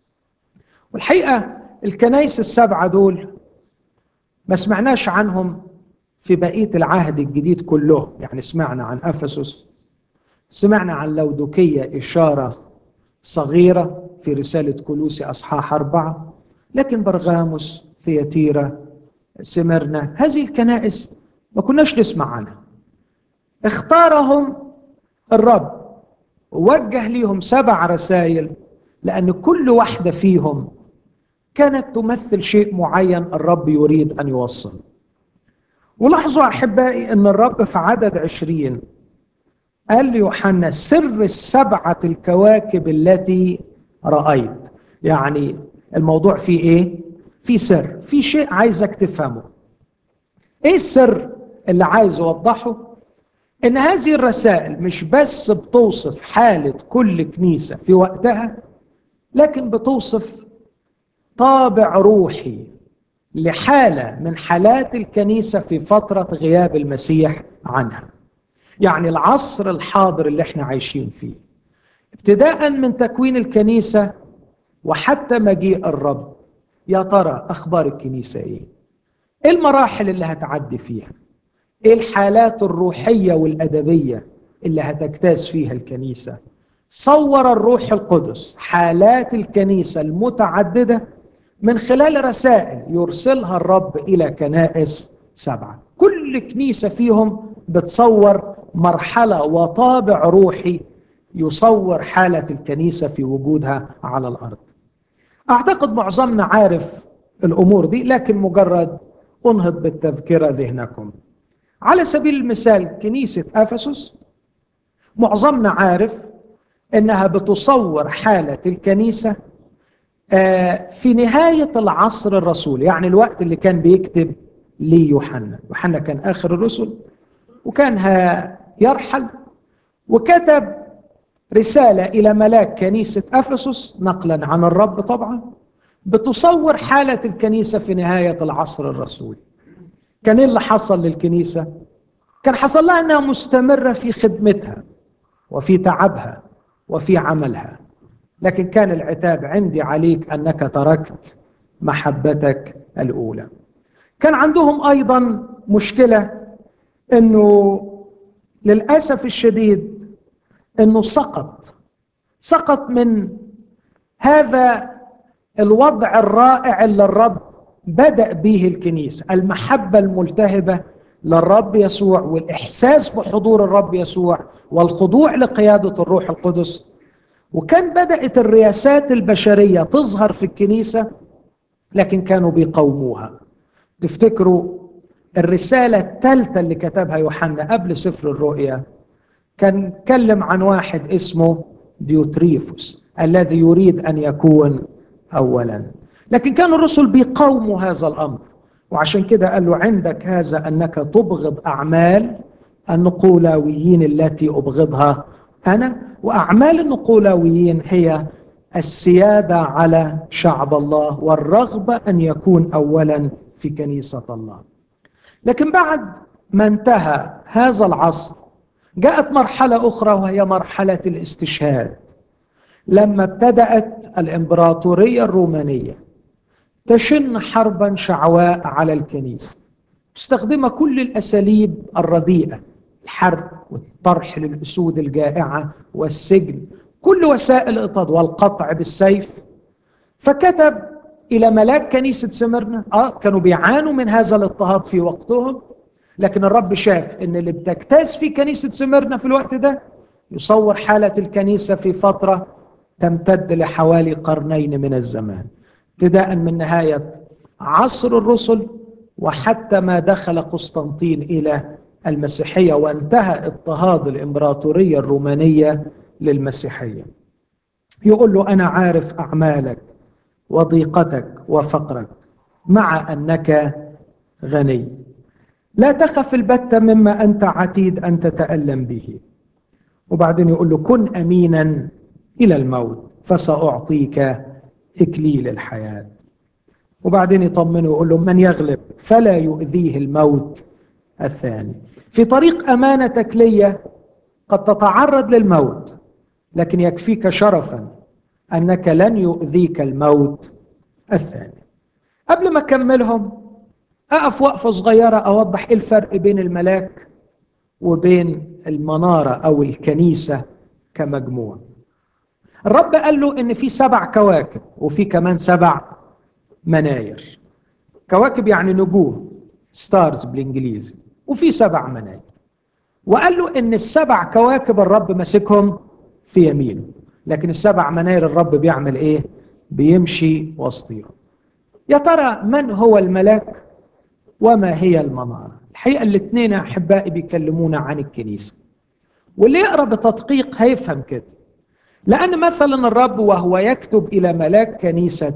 والحقيقه الكنائس السبعه دول ما سمعناش عنهم في بقيه العهد الجديد كله يعني سمعنا عن افسس سمعنا عن لودوكيه اشاره صغيره في رساله كلوسي اصحاح اربعه لكن برغاموس ثياتيرا سمرنا هذه الكنائس ما كناش نسمع عنها اختارهم الرب ووجه ليهم سبع رسائل لأن كل واحدة فيهم كانت تمثل شيء معين الرب يريد أن يوصل ولاحظوا أحبائي أن الرب في عدد عشرين قال ليوحنا سر السبعة الكواكب التي رأيت يعني الموضوع فيه إيه؟ في سر في شيء عايزك تفهمه إيه السر اللي عايز أوضحه؟ إن هذه الرسائل مش بس بتوصف حالة كل كنيسة في وقتها لكن بتوصف طابع روحي لحالة من حالات الكنيسة في فترة غياب المسيح عنها يعني العصر الحاضر اللي احنا عايشين فيه ابتداء من تكوين الكنيسة وحتى مجيء الرب يا ترى أخبار الكنيسة إيه؟ إيه المراحل اللي هتعدي فيها؟ إيه الحالات الروحية والأدبية اللي هتجتاز فيها الكنيسة؟ صور الروح القدس حالات الكنيسة المتعددة من خلال رسائل يرسلها الرب إلى كنائس سبعة كل كنيسة فيهم بتصور مرحلة وطابع روحي يصور حالة الكنيسة في وجودها على الأرض أعتقد معظمنا عارف الأمور دي لكن مجرد أنهض بالتذكرة ذهنكم على سبيل المثال كنيسة أفسس معظمنا عارف أنها بتصور حالة الكنيسة في نهاية العصر الرسول يعني الوقت اللي كان بيكتب ليوحنا يوحنا كان آخر الرسل وكان يرحل وكتب رسالة إلى ملاك كنيسة أفسس نقلا عن الرب طبعا بتصور حالة الكنيسة في نهاية العصر الرسولي كان إيه اللي حصل للكنيسة؟ كان حصل لها أنها مستمرة في خدمتها وفي تعبها وفي عملها لكن كان العتاب عندي عليك أنك تركت محبتك الأولى كان عندهم أيضا مشكلة أنه للأسف الشديد أنه سقط سقط من هذا الوضع الرائع اللي الرب بدأ به الكنيسة المحبة الملتهبة للرب يسوع والإحساس بحضور الرب يسوع والخضوع لقيادة الروح القدس وكان بدأت الرياسات البشرية تظهر في الكنيسة لكن كانوا بيقاوموها تفتكروا الرسالة الثالثة اللي كتبها يوحنا قبل سفر الرؤيا كان كلم عن واحد اسمه ديوتريفوس الذي يريد أن يكون أولا لكن كان الرسل بيقاوموا هذا الأمر وعشان كده قال له عندك هذا أنك تبغض أعمال النقولاويين التي أبغضها أنا وأعمال النقولاويين هي السيادة على شعب الله والرغبة أن يكون أولا في كنيسة الله لكن بعد ما انتهى هذا العصر جاءت مرحلة أخرى وهي مرحلة الاستشهاد لما ابتدأت الإمبراطورية الرومانية تشن حربا شعواء على الكنيسة مستخدمة كل الأساليب الرديئة الحرب والطرح للأسود الجائعة والسجن كل وسائل الإطاد والقطع بالسيف فكتب إلى ملاك كنيسة سمرنا آه كانوا بيعانوا من هذا الاضطهاد في وقتهم لكن الرب شاف ان اللي بتجتاز في كنيسة سمرنا في الوقت ده يصور حالة الكنيسة في فترة تمتد لحوالي قرنين من الزمان ابتداء من نهاية عصر الرسل وحتى ما دخل قسطنطين إلى المسيحية وانتهى اضطهاد الإمبراطورية الرومانية للمسيحية يقول له أنا عارف أعمالك وضيقتك وفقرك مع أنك غني لا تخف البتة مما أنت عتيد أن تتألم به وبعدين يقول له كن أمينا إلى الموت فسأعطيك إكليل الحياة وبعدين يطمنه ويقول له من يغلب فلا يؤذيه الموت الثاني في طريق أمانتك لي قد تتعرض للموت لكن يكفيك شرفا أنك لن يؤذيك الموت الثاني قبل ما أكملهم أقف وقفة صغيرة أوضح إيه الفرق بين الملاك وبين المنارة أو الكنيسة كمجموعة الرب قال له إن في سبع كواكب وفي كمان سبع مناير كواكب يعني نجوم ستارز بالإنجليزي وفي سبع مناير وقال له إن السبع كواكب الرب ماسكهم في يمينه لكن السبع مناير الرب بيعمل إيه؟ بيمشي وسطيهم يا ترى من هو الملاك وما هي المنارة الحقيقة الاثنين أحبائي بيكلمونا عن الكنيسة واللي يقرأ بتدقيق هيفهم كده لأن مثلا الرب وهو يكتب إلى ملاك كنيسة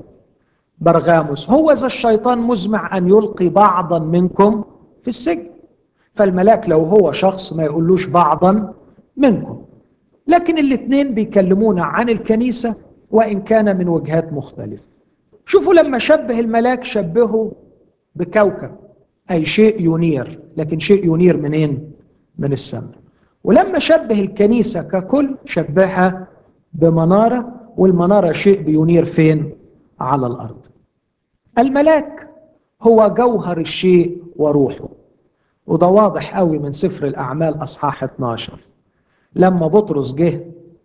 برغاموس هو ذا الشيطان مزمع أن يلقي بعضا منكم في السجن فالملاك لو هو شخص ما يقولوش بعضا منكم لكن الاثنين بيكلمونا عن الكنيسة وإن كان من وجهات مختلفة شوفوا لما شبه الملاك شبهه بكوكب أي شيء ينير لكن شيء ينير منين؟ من السماء ولما شبه الكنيسة ككل شبهها بمنارة والمنارة شيء بينير فين؟ على الأرض الملاك هو جوهر الشيء وروحه وده واضح قوي من سفر الأعمال أصحاح 12 لما بطرس جه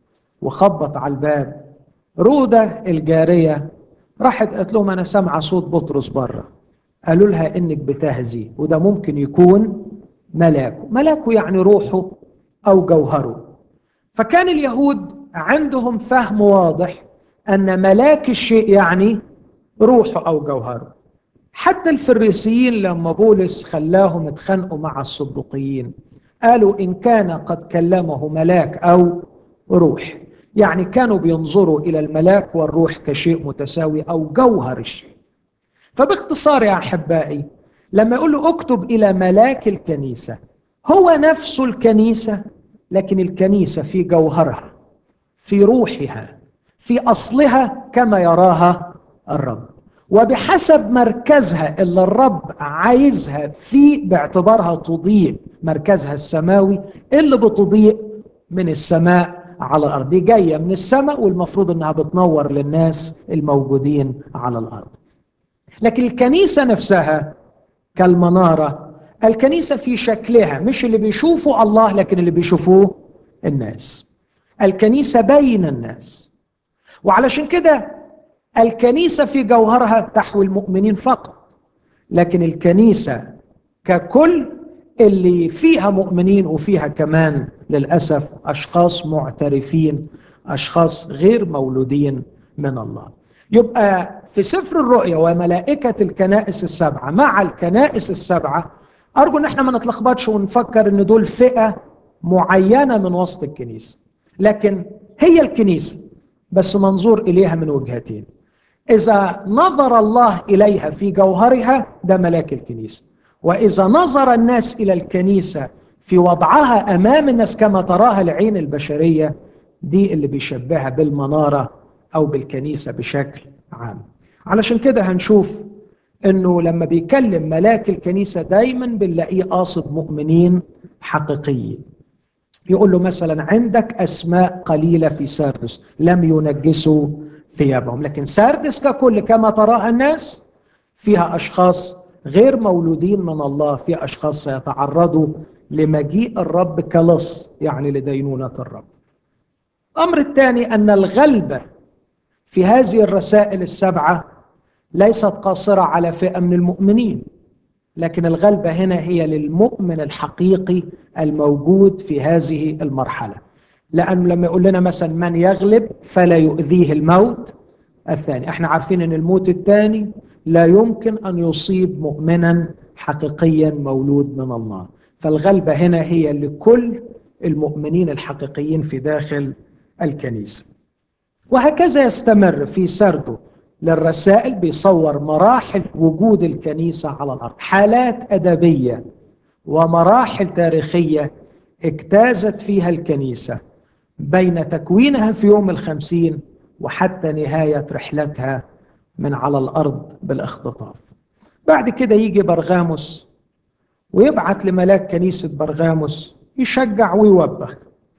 وخبط على الباب رودة الجارية راحت قالت لهم أنا سامعة صوت بطرس بره قالوا لها إنك بتهزي وده ممكن يكون ملاكه ملاكه يعني روحه أو جوهره فكان اليهود عندهم فهم واضح أن ملاك الشيء يعني روحه أو جوهره حتى الفريسيين لما بولس خلاهم اتخانقوا مع الصدقيين قالوا إن كان قد كلمه ملاك أو روح يعني كانوا بينظروا إلى الملاك والروح كشيء متساوي أو جوهر الشيء فباختصار يا أحبائي لما يقول له اكتب إلى ملاك الكنيسة هو نفسه الكنيسة لكن الكنيسة في جوهرها في روحها في أصلها كما يراها الرب وبحسب مركزها اللي الرب عايزها فيه باعتبارها تضيء مركزها السماوي اللي بتضيء من السماء على الارض دي جايه من السماء والمفروض انها بتنور للناس الموجودين على الارض لكن الكنيسه نفسها كالمناره الكنيسه في شكلها مش اللي بيشوفوا الله لكن اللي بيشوفوه الناس الكنيسه بين الناس وعلشان كده الكنيسه في جوهرها تحوي المؤمنين فقط لكن الكنيسه ككل اللي فيها مؤمنين وفيها كمان للاسف اشخاص معترفين اشخاص غير مولودين من الله يبقى في سفر الرؤيا وملائكه الكنائس السبعه مع الكنائس السبعه ارجو ان احنا ما نتلخبطش ونفكر ان دول فئه معينه من وسط الكنيسه لكن هي الكنيسه بس منظور اليها من وجهتين إذا نظر الله إليها في جوهرها ده ملاك الكنيسة وإذا نظر الناس إلى الكنيسة في وضعها أمام الناس كما تراها العين البشرية دي اللي بيشبهها بالمنارة أو بالكنيسة بشكل عام علشان كده هنشوف أنه لما بيكلم ملاك الكنيسة دايما بنلاقيه قاصد مؤمنين حقيقيين يقول له مثلا عندك أسماء قليلة في ساردس لم ينجسوا ثيابهم لكن ساردس ككل كما تراها الناس فيها أشخاص غير مولودين من الله في أشخاص سيتعرضوا لمجيء الرب كلص يعني لدينونة الرب الأمر الثاني أن الغلبة في هذه الرسائل السبعة ليست قاصرة على فئة من المؤمنين لكن الغلبة هنا هي للمؤمن الحقيقي الموجود في هذه المرحلة لأن لما يقول لنا مثلا من يغلب فلا يؤذيه الموت الثاني احنا عارفين ان الموت الثاني لا يمكن ان يصيب مؤمنا حقيقيا مولود من الله فالغلبة هنا هي لكل المؤمنين الحقيقيين في داخل الكنيسة وهكذا يستمر في سرده للرسائل بيصور مراحل وجود الكنيسة على الأرض حالات أدبية ومراحل تاريخية اجتازت فيها الكنيسة بين تكوينها في يوم الخمسين وحتى نهاية رحلتها من على الأرض بالاختطاف بعد كده يجي برغاموس ويبعت لملاك كنيسة برغاموس يشجع ويوبخ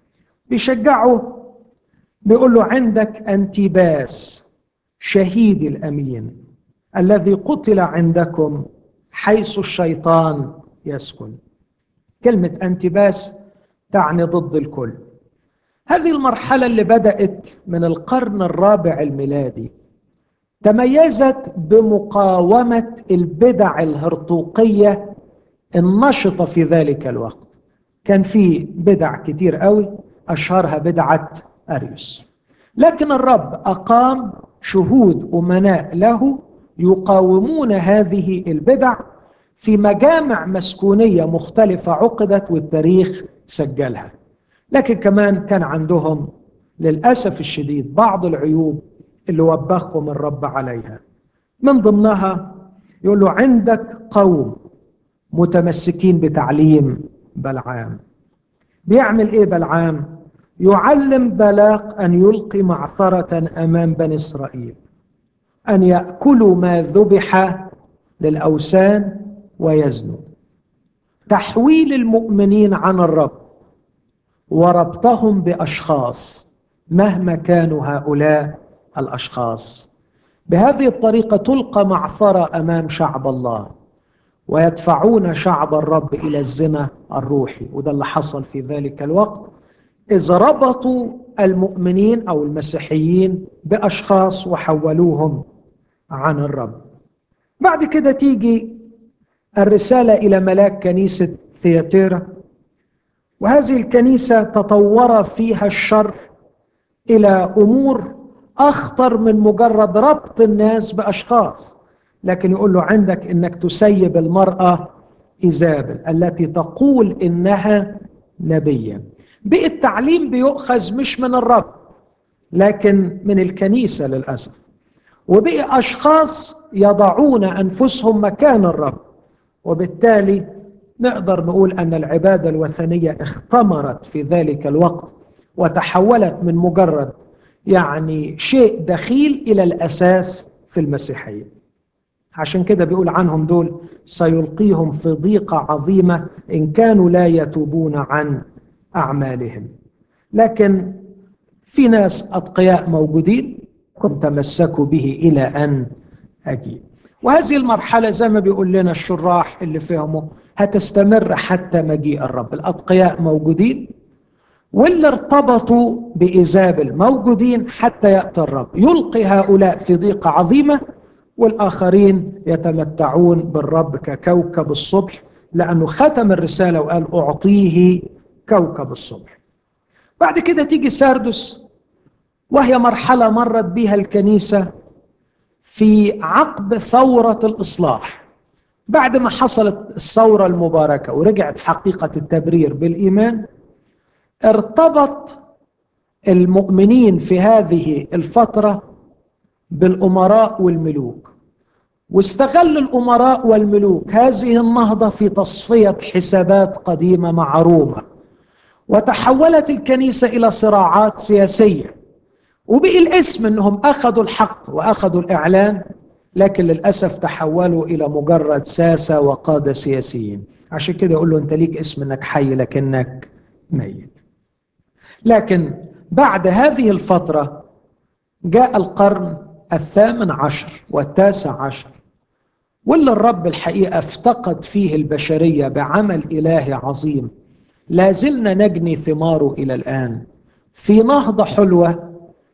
بيشجعه بيقول له عندك أنتيباس شهيد الأمين الذي قتل عندكم حيث الشيطان يسكن كلمة أنتباس تعني ضد الكل هذه المرحلة اللي بدأت من القرن الرابع الميلادي تميزت بمقاومة البدع الهرطوقية النشطة في ذلك الوقت كان في بدع كتير قوي أشهرها بدعة أريوس لكن الرب أقام شهود أمناء له يقاومون هذه البدع في مجامع مسكونيه مختلفه عقدت والتاريخ سجلها لكن كمان كان عندهم للاسف الشديد بعض العيوب اللي وبخهم الرب عليها من ضمنها يقول له عندك قوم متمسكين بتعليم بلعام بيعمل ايه بلعام يعلم بلاق ان يلقي معصره امام بني اسرائيل ان ياكلوا ما ذبح للاوثان ويزنوا تحويل المؤمنين عن الرب وربطهم باشخاص مهما كانوا هؤلاء الاشخاص بهذه الطريقه تلقى معصره امام شعب الله ويدفعون شعب الرب الى الزنا الروحي وده اللي حصل في ذلك الوقت اذ ربطوا المؤمنين او المسيحيين باشخاص وحولوهم عن الرب بعد كده تيجي الرساله الى ملاك كنيسه ثياتيرا وهذه الكنيسه تطور فيها الشر الى امور اخطر من مجرد ربط الناس باشخاص لكن يقول له عندك انك تسيب المراه ايزابل التي تقول انها نبيه بقى التعليم بيؤخذ مش من الرب لكن من الكنيسه للاسف وبقي اشخاص يضعون انفسهم مكان الرب وبالتالي نقدر نقول ان العباده الوثنيه اختمرت في ذلك الوقت وتحولت من مجرد يعني شيء دخيل الى الاساس في المسيحيه عشان كده بيقول عنهم دول سيلقيهم في ضيقه عظيمه ان كانوا لا يتوبون عن اعمالهم لكن في ناس اتقياء موجودين كنت تمسكوا به الى ان اجيب وهذه المرحله زي ما بيقول لنا الشراح اللي فهموا هتستمر حتى مجيء الرب الاتقياء موجودين واللي ارتبطوا بإيزابل موجودين حتى يأتي الرب يلقي هؤلاء في ضيقة عظيمة والآخرين يتمتعون بالرب ككوكب الصبح لأنه ختم الرسالة وقال أعطيه كوكب الصبح بعد كده تيجي ساردس وهي مرحلة مرت بها الكنيسة في عقب ثورة الإصلاح بعد ما حصلت الثورة المباركة ورجعت حقيقة التبرير بالإيمان ارتبط المؤمنين في هذه الفترة بالأمراء والملوك واستغل الأمراء والملوك هذه النهضة في تصفية حسابات قديمة مع روما وتحولت الكنيسة إلى صراعات سياسية وبقي الاسم أنهم أخذوا الحق وأخذوا الإعلان لكن للأسف تحولوا إلى مجرد ساسة وقادة سياسيين عشان كده يقول له أنت ليك اسم أنك حي لكنك ميت لكن بعد هذه الفترة جاء القرن الثامن عشر والتاسع عشر واللي الرب الحقيقة افتقد فيه البشرية بعمل إلهي عظيم لا زلنا نجني ثماره إلى الآن في نهضة حلوة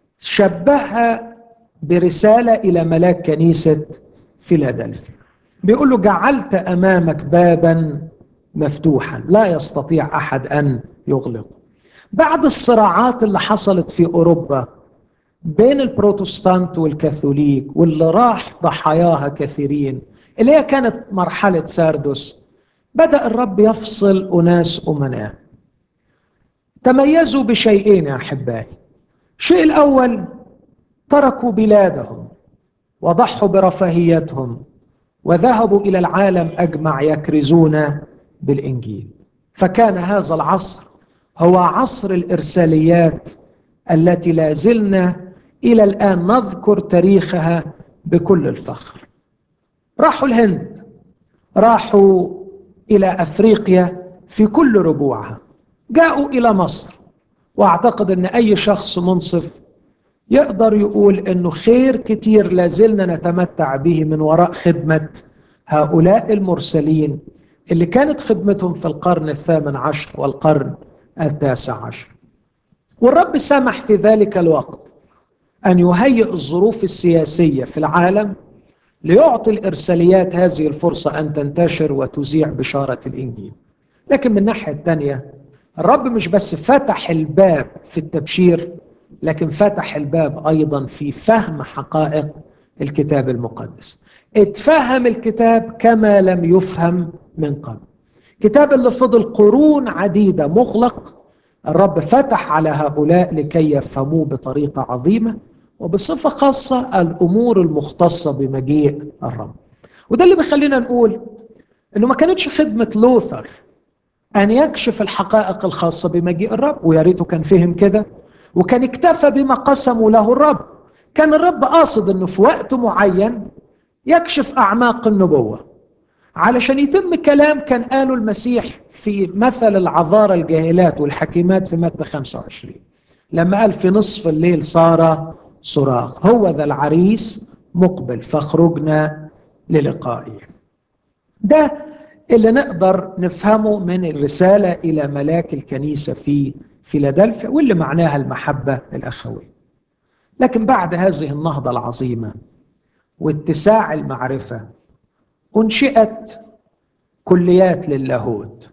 شبهها برسالة إلى ملاك كنيسة فيلادلفيا بيقول له جعلت أمامك بابا مفتوحا لا يستطيع أحد أن يغلقه بعد الصراعات اللي حصلت في أوروبا بين البروتستانت والكاثوليك واللي راح ضحاياها كثيرين اللي هي كانت مرحلة ساردس بدأ الرب يفصل أناس أمناء تميزوا بشيئين يا أحبائي الشيء الأول تركوا بلادهم وضحوا برفاهيتهم وذهبوا إلى العالم أجمع يكرزون بالإنجيل فكان هذا العصر هو عصر الإرساليات التي لا زلنا إلى الآن نذكر تاريخها بكل الفخر راحوا الهند راحوا إلى أفريقيا في كل ربوعها جاءوا إلى مصر وأعتقد أن أي شخص منصف يقدر يقول أنه خير كتير لازلنا نتمتع به من وراء خدمة هؤلاء المرسلين اللي كانت خدمتهم في القرن الثامن عشر والقرن التاسع عشر والرب سمح في ذلك الوقت أن يهيئ الظروف السياسية في العالم ليعطي الإرساليات هذه الفرصة أن تنتشر وتذيع بشارة الإنجيل لكن من الناحية الثانية الرب مش بس فتح الباب في التبشير لكن فتح الباب أيضا في فهم حقائق الكتاب المقدس اتفهم الكتاب كما لم يفهم من قبل كتاب اللي فضل قرون عديدة مغلق الرب فتح على هؤلاء لكي يفهموه بطريقة عظيمة وبصفة خاصة الأمور المختصة بمجيء الرب وده اللي بيخلينا نقول انه ما كانتش خدمة لوثر ان يكشف الحقائق الخاصة بمجيء الرب ويا ريته كان فهم كده وكان اكتفى بما قسموا له الرب كان الرب قاصد انه في وقت معين يكشف اعماق النبوة علشان يتم كلام كان قاله المسيح في مثل العذارى الجاهلات والحكيمات في متى 25 لما قال في نصف الليل صار صراخ هو ذا العريس مقبل فاخرجنا للقائه ده اللي نقدر نفهمه من الرسالة إلى ملاك الكنيسة في فيلادلفيا واللي معناها المحبة الأخوية لكن بعد هذه النهضة العظيمة واتساع المعرفة أنشئت كليات للاهوت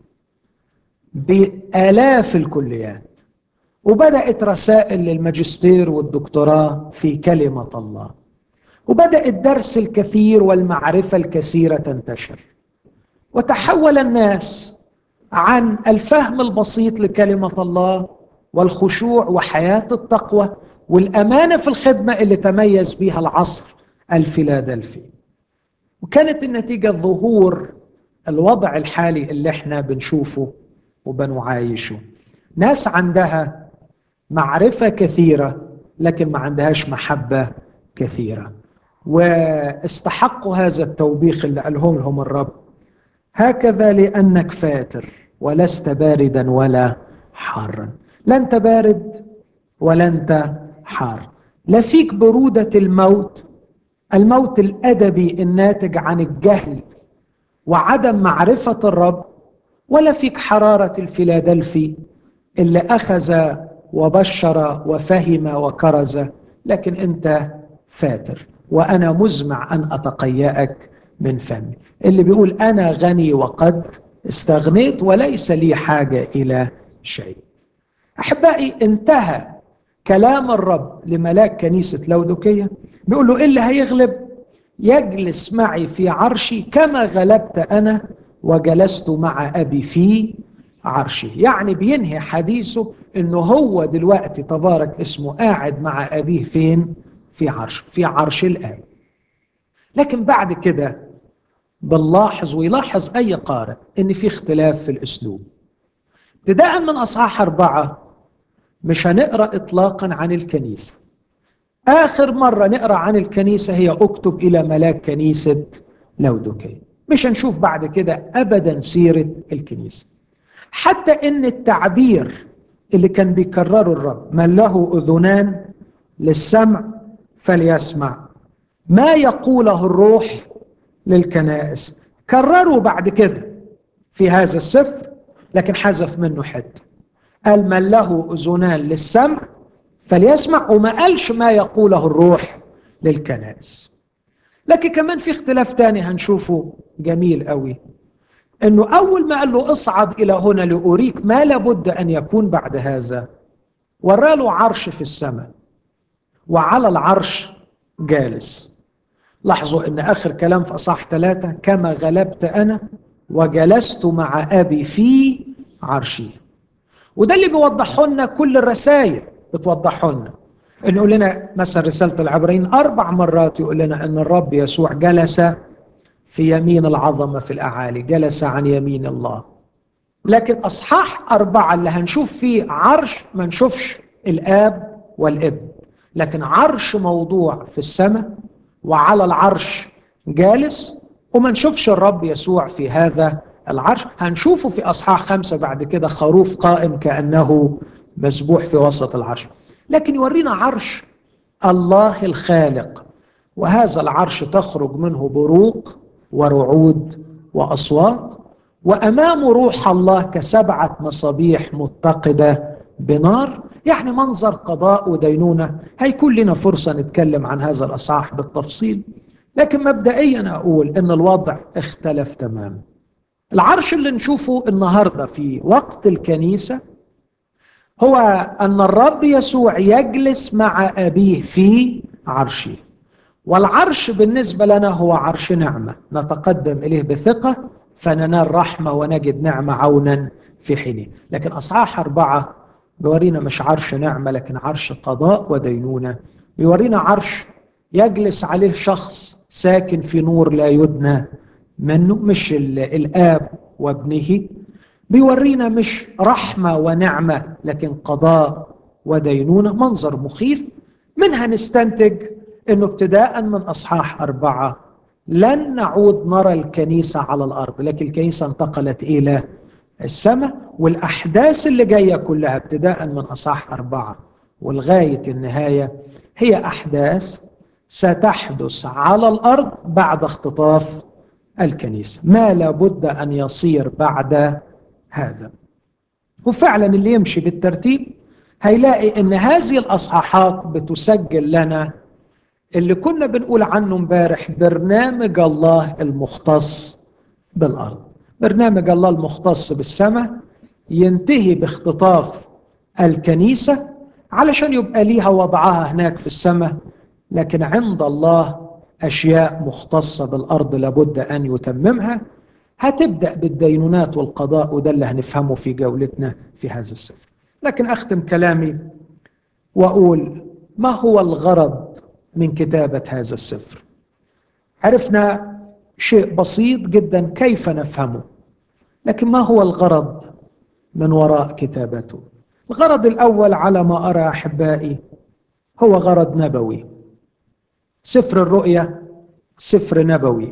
بآلاف الكليات وبدأت رسائل للماجستير والدكتوراه في كلمة الله وبدأ الدرس الكثير والمعرفة الكثيرة تنتشر وتحول الناس عن الفهم البسيط لكلمة الله والخشوع وحياة التقوى والأمانة في الخدمة اللي تميز بها العصر الفيلادلفي وكانت النتيجة ظهور الوضع الحالي اللي احنا بنشوفه وبنعايشه ناس عندها معرفة كثيرة لكن ما عندهاش محبة كثيرة واستحقوا هذا التوبيخ اللي قالهم لهم الرب هكذا لأنك فاتر ولست باردا ولا حارا لا أنت بارد ولا أنت حار لا فيك برودة الموت الموت الأدبي الناتج عن الجهل وعدم معرفة الرب ولا فيك حرارة الفيلادلفي اللي أخذ وبشر وفهم وكرز لكن أنت فاتر وأنا مزمع أن أتقيأك من فمي اللي بيقول أنا غني وقد استغنيت وليس لي حاجة إلى شيء أحبائي انتهى كلام الرب لملاك كنيسة لودوكية بيقول له إيه اللي هيغلب يجلس معي في عرشي كما غلبت أنا وجلست مع أبي في عرشه يعني بينهي حديثه انه هو دلوقتي تبارك اسمه قاعد مع ابيه فين في عرشه في عرش الاب لكن بعد كده بنلاحظ ويلاحظ اي قارئ ان في اختلاف في الاسلوب ابتداء من اصحاح اربعه مش هنقرا اطلاقا عن الكنيسه اخر مره نقرا عن الكنيسه هي اكتب الى ملاك كنيسه لودوكيه مش هنشوف بعد كده ابدا سيره الكنيسه حتى ان التعبير اللي كان بيكرره الرب من له اذنان للسمع فليسمع ما يقوله الروح للكنائس كرروا بعد كده في هذا السفر لكن حذف منه حته قال من له اذنان للسمع فليسمع وما قالش ما يقوله الروح للكنائس لكن كمان في اختلاف تاني هنشوفه جميل قوي انه اول ما قال له اصعد الى هنا لاريك ما لابد ان يكون بعد هذا وراله عرش في السماء وعلى العرش جالس لاحظوا ان اخر كلام في اصح ثلاثة كما غلبت انا وجلست مع ابي في عرشي وده اللي بيوضحه لنا كل الرسائل بتوضحه لنا ان يقول لنا مثلا رساله العبرين اربع مرات يقول لنا ان الرب يسوع جلس في يمين العظمه في الاعالي جلس عن يمين الله لكن اصحاح اربعه اللي هنشوف فيه عرش ما نشوفش الاب والابن لكن عرش موضوع في السماء وعلى العرش جالس وما نشوفش الرب يسوع في هذا العرش هنشوفه في أصحاح خمسة بعد كده خروف قائم كأنه مسبوح في وسط العرش لكن يورينا عرش الله الخالق وهذا العرش تخرج منه بروق ورعود وأصوات وأمام روح الله كسبعة مصابيح متقدة بنار يعني منظر قضاء ودينونة هيكون لنا فرصة نتكلم عن هذا الأصحاح بالتفصيل لكن مبدئيا أقول أن الوضع اختلف تماما العرش اللي نشوفه النهاردة في وقت الكنيسة هو أن الرب يسوع يجلس مع أبيه في عرشه والعرش بالنسبة لنا هو عرش نعمة نتقدم إليه بثقة فننال رحمة ونجد نعمة عونا في حينه لكن أصحاح أربعة بيورينا مش عرش نعمة لكن عرش قضاء ودينونة بيورينا عرش يجلس عليه شخص ساكن في نور لا يدنى منه مش الآب وابنه بيورينا مش رحمة ونعمة لكن قضاء ودينونة منظر مخيف منها نستنتج أنه ابتداء من أصحاح أربعة لن نعود نرى الكنيسة على الأرض لكن الكنيسة انتقلت إلى السماء والأحداث اللي جاية كلها ابتداء من أصحاح أربعة ولغاية النهاية هي أحداث ستحدث على الأرض بعد اختطاف الكنيسة ما لابد أن يصير بعد هذا وفعلا اللي يمشي بالترتيب هيلاقي ان هذه الاصحاحات بتسجل لنا اللي كنا بنقول عنه امبارح برنامج الله المختص بالارض برنامج الله المختص بالسماء ينتهي باختطاف الكنيسه علشان يبقى ليها وضعها هناك في السماء لكن عند الله اشياء مختصه بالارض لابد ان يتممها هتبدا بالدينونات والقضاء وده اللي هنفهمه في جولتنا في هذا السفر لكن اختم كلامي واقول ما هو الغرض من كتابه هذا السفر عرفنا شيء بسيط جدا كيف نفهمه لكن ما هو الغرض من وراء كتابته الغرض الاول على ما ارى احبائي هو غرض نبوي سفر الرؤيا سفر نبوي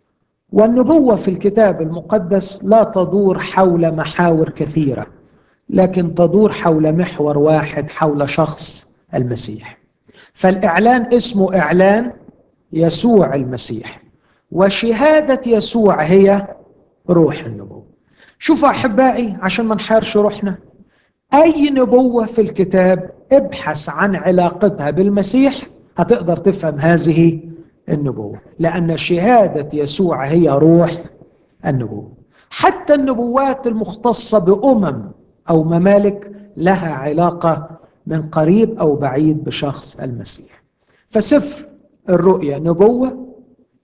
والنبوة في الكتاب المقدس لا تدور حول محاور كثيرة لكن تدور حول محور واحد حول شخص المسيح فالإعلان اسمه إعلان يسوع المسيح وشهادة يسوع هي روح النبوة شوفوا أحبائي عشان ما نحارش روحنا أي نبوة في الكتاب ابحث عن علاقتها بالمسيح هتقدر تفهم هذه النبوة لأن شهادة يسوع هي روح النبوة حتى النبوات المختصة بأمم أو ممالك لها علاقة من قريب أو بعيد بشخص المسيح فسفر الرؤيا نبوة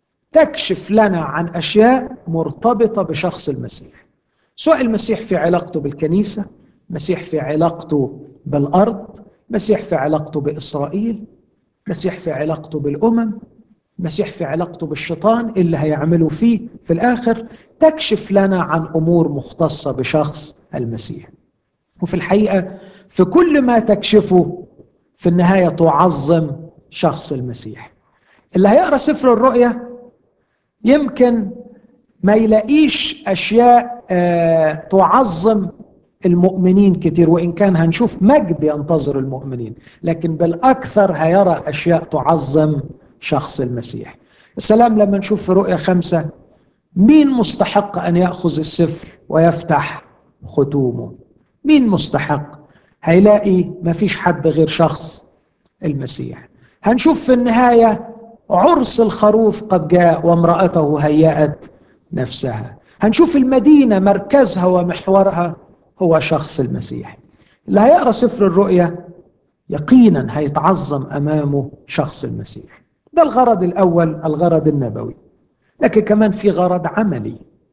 تكشف لنا عن أشياء مرتبطة بشخص المسيح سواء المسيح في علاقته بالكنيسة مسيح في علاقته بالأرض مسيح في علاقته بإسرائيل مسيح في علاقته بالأمم مسيح في علاقته بالشيطان اللي هيعمله فيه في الآخر تكشف لنا عن أمور مختصة بشخص المسيح وفي الحقيقة في كل ما تكشفه في النهاية تعظم شخص المسيح اللي هيقرأ سفر الرؤيا يمكن ما يلاقيش أشياء آه تعظم المؤمنين كتير وإن كان هنشوف مجد ينتظر المؤمنين لكن بالأكثر هيرى أشياء تعظم شخص المسيح السلام لما نشوف في رؤية خمسة مين مستحق أن يأخذ السفر ويفتح ختومه مين مستحق هيلاقي ما فيش حد غير شخص المسيح هنشوف في النهاية عرس الخروف قد جاء وامرأته هيأت نفسها هنشوف المدينة مركزها ومحورها هو شخص المسيح اللي هيقرأ سفر الرؤيا يقينا هيتعظم أمامه شخص المسيح ده الغرض الأول الغرض النبوي لكن كمان في غرض عملي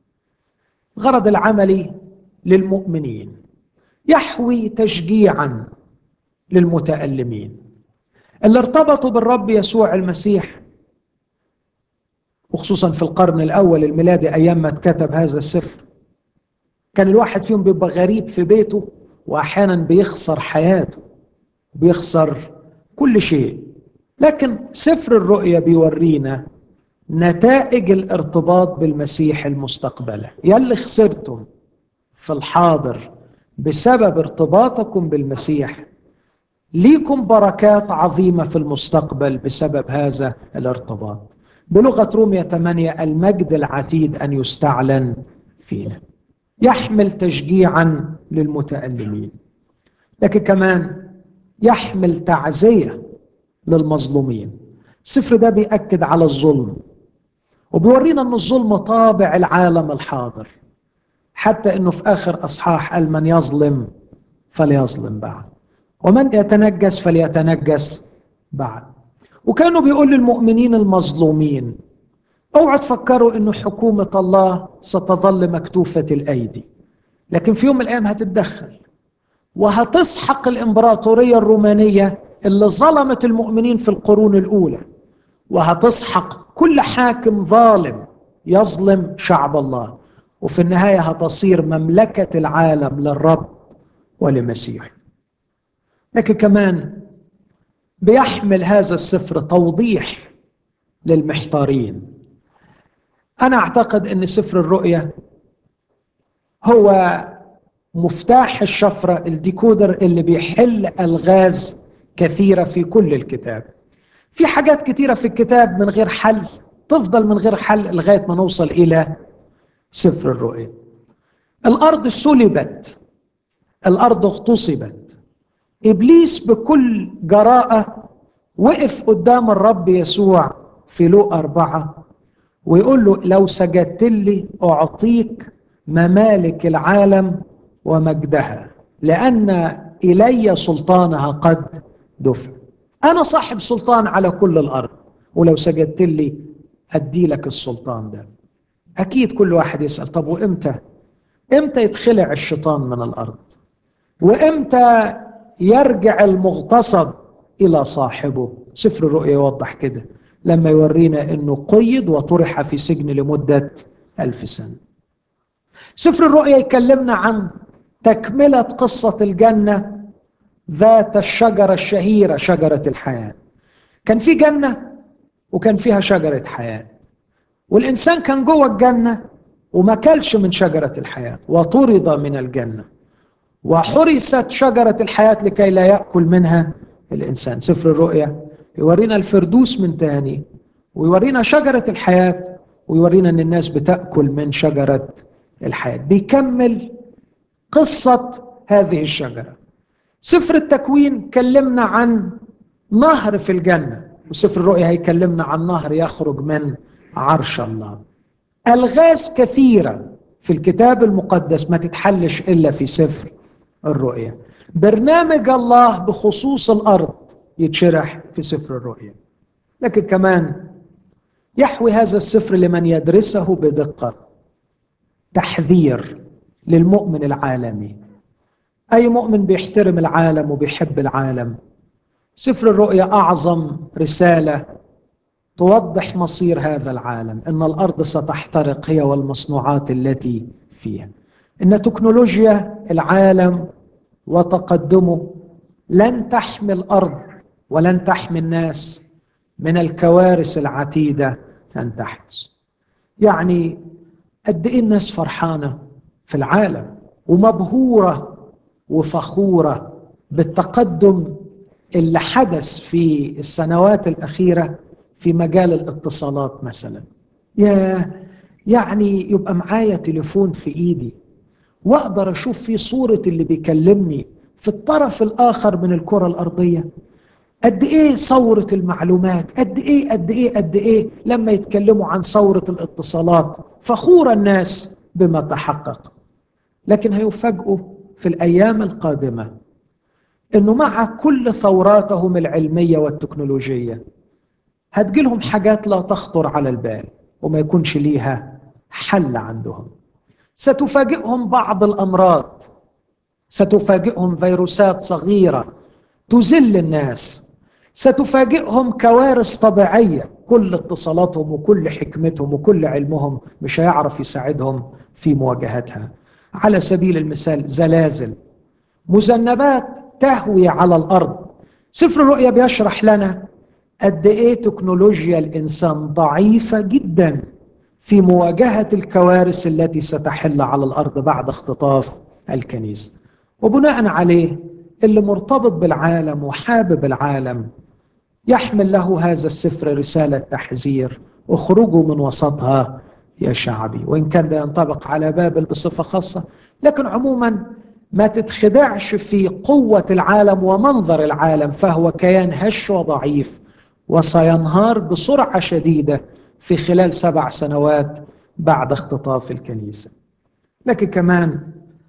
الغرض العملي للمؤمنين يحوي تشجيعا للمتألمين اللي ارتبطوا بالرب يسوع المسيح وخصوصا في القرن الأول الميلادي أيام ما اتكتب هذا السفر كان الواحد فيهم بيبقى غريب في بيته وأحيانا بيخسر حياته بيخسر كل شيء لكن سفر الرؤيا بيورينا نتائج الارتباط بالمسيح المستقبلة يلي خسرتم في الحاضر بسبب ارتباطكم بالمسيح ليكم بركات عظيمة في المستقبل بسبب هذا الارتباط بلغة رومية 8 المجد العتيد أن يستعلن فينا يحمل تشجيعا للمتألمين لكن كمان يحمل تعزية للمظلومين السفر ده بيأكد على الظلم وبيورينا أن الظلم طابع العالم الحاضر حتى أنه في آخر أصحاح قال من يظلم فليظلم بعد ومن يتنجس فليتنجس بعد وكانوا بيقول للمؤمنين المظلومين اوعوا تفكروا انه حكومة الله ستظل مكتوفة الايدي لكن في يوم من الايام هتتدخل وهتسحق الامبراطورية الرومانية اللي ظلمت المؤمنين في القرون الاولى وهتسحق كل حاكم ظالم يظلم شعب الله وفي النهايه هتصير مملكه العالم للرب ولمسيحه لكن كمان بيحمل هذا السفر توضيح للمحتارين انا اعتقد ان سفر الرؤيا هو مفتاح الشفره الديكودر اللي بيحل الغاز كثيره في كل الكتاب في حاجات كثيره في الكتاب من غير حل تفضل من غير حل لغايه ما نوصل الى سفر الرؤيا الارض سلبت الارض اغتصبت ابليس بكل جراءه وقف قدام الرب يسوع في لو أربعة ويقول له لو سجدت لي أعطيك ممالك العالم ومجدها لأن إلي سلطانها قد دفع أنا صاحب سلطان على كل الأرض ولو سجدت لي أدي لك السلطان ده أكيد كل واحد يسأل طب وإمتى إمتى يتخلع الشيطان من الأرض وإمتى يرجع المغتصب إلى صاحبه سفر الرؤيا يوضح كده لما يورينا أنه قيد وطرح في سجن لمدة ألف سنة سفر الرؤيا يكلمنا عن تكملة قصة الجنة ذات الشجرة الشهيرة شجرة الحياة كان في جنة وكان فيها شجرة حياة والإنسان كان جوه الجنة وما كلش من شجرة الحياة وطرد من الجنة وحرست شجرة الحياة لكي لا يأكل منها الإنسان سفر الرؤيا يورينا الفردوس من تاني ويورينا شجرة الحياة ويورينا أن الناس بتأكل من شجرة الحياة بيكمل قصة هذه الشجرة سفر التكوين كلمنا عن نهر في الجنة وسفر الرؤيا هيكلمنا عن نهر يخرج من عرش الله الغاز كثيرة في الكتاب المقدس ما تتحلش إلا في سفر الرؤيا برنامج الله بخصوص الأرض يتشرح في سفر الرؤيا لكن كمان يحوي هذا السفر لمن يدرسه بدقة تحذير للمؤمن العالمي أي مؤمن بيحترم العالم وبيحب العالم سفر الرؤيا أعظم رسالة توضح مصير هذا العالم ان الارض ستحترق هي والمصنوعات التي فيها ان تكنولوجيا العالم وتقدمه لن تحمي الارض ولن تحمي الناس من الكوارث العتيده ان تحدث يعني قد ايه الناس فرحانه في العالم ومبهوره وفخوره بالتقدم اللي حدث في السنوات الاخيره في مجال الاتصالات مثلا يا يعني يبقى معايا تليفون في ايدي واقدر اشوف فيه صورة اللي بيكلمني في الطرف الاخر من الكرة الارضية قد ايه ثورة المعلومات قد ايه قد ايه قد ايه لما يتكلموا عن ثورة الاتصالات فخور الناس بما تحقق لكن هيفاجئوا في الايام القادمة انه مع كل ثوراتهم العلمية والتكنولوجية هتجيلهم حاجات لا تخطر على البال وما يكونش ليها حل عندهم ستفاجئهم بعض الامراض ستفاجئهم فيروسات صغيره تذل الناس ستفاجئهم كوارث طبيعيه كل اتصالاتهم وكل حكمتهم وكل علمهم مش هيعرف يساعدهم في مواجهتها على سبيل المثال زلازل مذنبات تهوي على الارض سفر الرؤيا بيشرح لنا قد ايه تكنولوجيا الانسان ضعيفه جدا في مواجهه الكوارث التي ستحل على الارض بعد اختطاف الكنيسه وبناء عليه اللي مرتبط بالعالم وحابب العالم يحمل له هذا السفر رساله تحذير اخرجوا من وسطها يا شعبي وان كان ده ينطبق على بابل بصفه خاصه لكن عموما ما تتخدعش في قوه العالم ومنظر العالم فهو كيان هش وضعيف وسينهار بسرعة شديدة في خلال سبع سنوات بعد اختطاف الكنيسة لكن كمان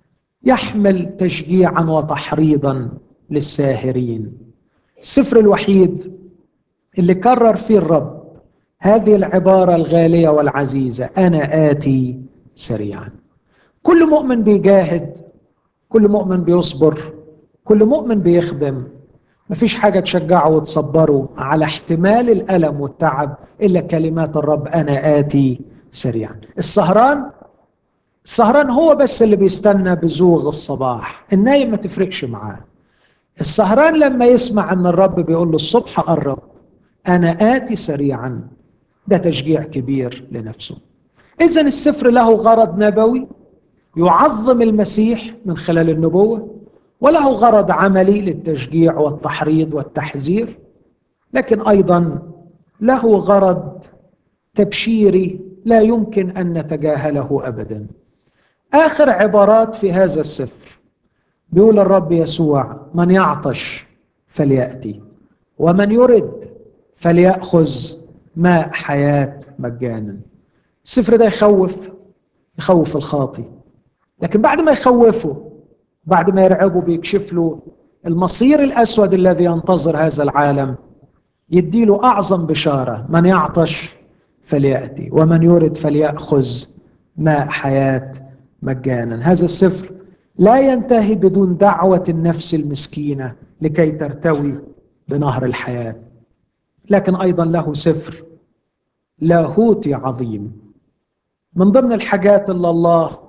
يحمل تشجيعا وتحريضا للساهرين السفر الوحيد اللي كرر فيه الرب هذه العبارة الغالية والعزيزة أنا آتي سريعا كل مؤمن بيجاهد كل مؤمن بيصبر كل مؤمن بيخدم مفيش حاجة تشجعه وتصبره على احتمال الألم والتعب إلا كلمات الرب أنا آتي سريعا السهران السهران هو بس اللي بيستنى بزوغ الصباح النايم ما تفرقش معاه السهران لما يسمع ان الرب بيقول له الصبح قرب انا اتي سريعا ده تشجيع كبير لنفسه اذا السفر له غرض نبوي يعظم المسيح من خلال النبوه وله غرض عملي للتشجيع والتحريض والتحذير لكن ايضا له غرض تبشيري لا يمكن ان نتجاهله ابدا اخر عبارات في هذا السفر بيقول الرب يسوع من يعطش فلياتي ومن يرد فلياخذ ماء حياه مجانا السفر ده يخوف يخوف الخاطي لكن بعد ما يخوفه بعد ما يرعبه بيكشف له المصير الاسود الذي ينتظر هذا العالم يديله اعظم بشاره من يعطش فلياتي ومن يرد فلياخذ ماء حياه مجانا هذا السفر لا ينتهي بدون دعوه النفس المسكينه لكي ترتوي بنهر الحياه لكن ايضا له سفر لاهوتي عظيم من ضمن الحاجات اللي الله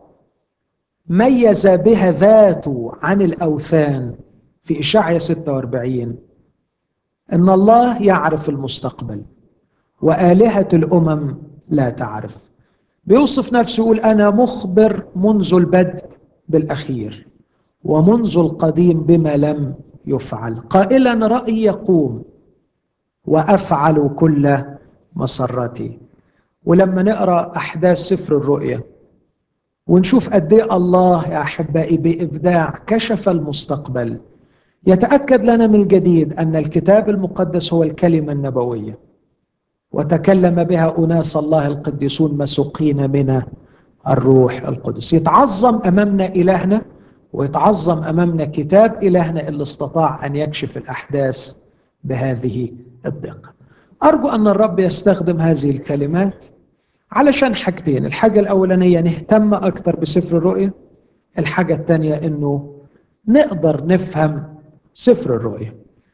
ميز بها ذاته عن الاوثان في اشعيا 46 ان الله يعرف المستقبل والهه الامم لا تعرف بيوصف نفسه يقول انا مخبر منذ البدء بالاخير ومنذ القديم بما لم يفعل قائلا رايي يقوم وافعل كل مسرتي ولما نقرا احداث سفر الرؤيا ونشوف قد ايه الله يا احبائي بابداع كشف المستقبل يتاكد لنا من الجديد ان الكتاب المقدس هو الكلمه النبويه وتكلم بها اناس الله القديسون مسوقين من الروح القدس يتعظم امامنا الهنا ويتعظم امامنا كتاب الهنا اللي استطاع ان يكشف الاحداث بهذه الدقه ارجو ان الرب يستخدم هذه الكلمات علشان حاجتين الحاجة الأولانية نهتم أكتر بسفر الرؤيا الحاجة الثانية أنه نقدر نفهم سفر الرؤيا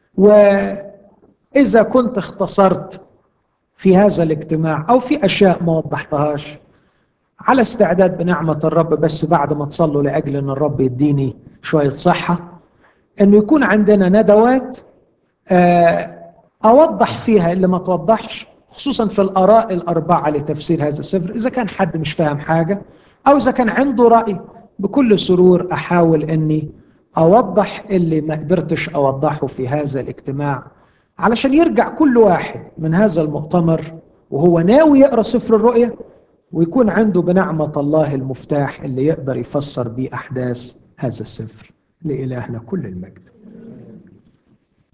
وإذا كنت اختصرت في هذا الاجتماع أو في أشياء ما وضحتهاش على استعداد بنعمة الرب بس بعد ما تصلوا لأجل أن الرب يديني شوية صحة أنه يكون عندنا ندوات أوضح فيها اللي ما توضحش خصوصا في الآراء الأربعة لتفسير هذا السفر إذا كان حد مش فاهم حاجة أو إذا كان عنده رأي بكل سرور أحاول أني أوضح اللي ما قدرتش أوضحه في هذا الاجتماع علشان يرجع كل واحد من هذا المؤتمر وهو ناوي يقرأ سفر الرؤيا ويكون عنده بنعمة الله المفتاح اللي يقدر يفسر بيه أحداث هذا السفر لإلهنا كل المجد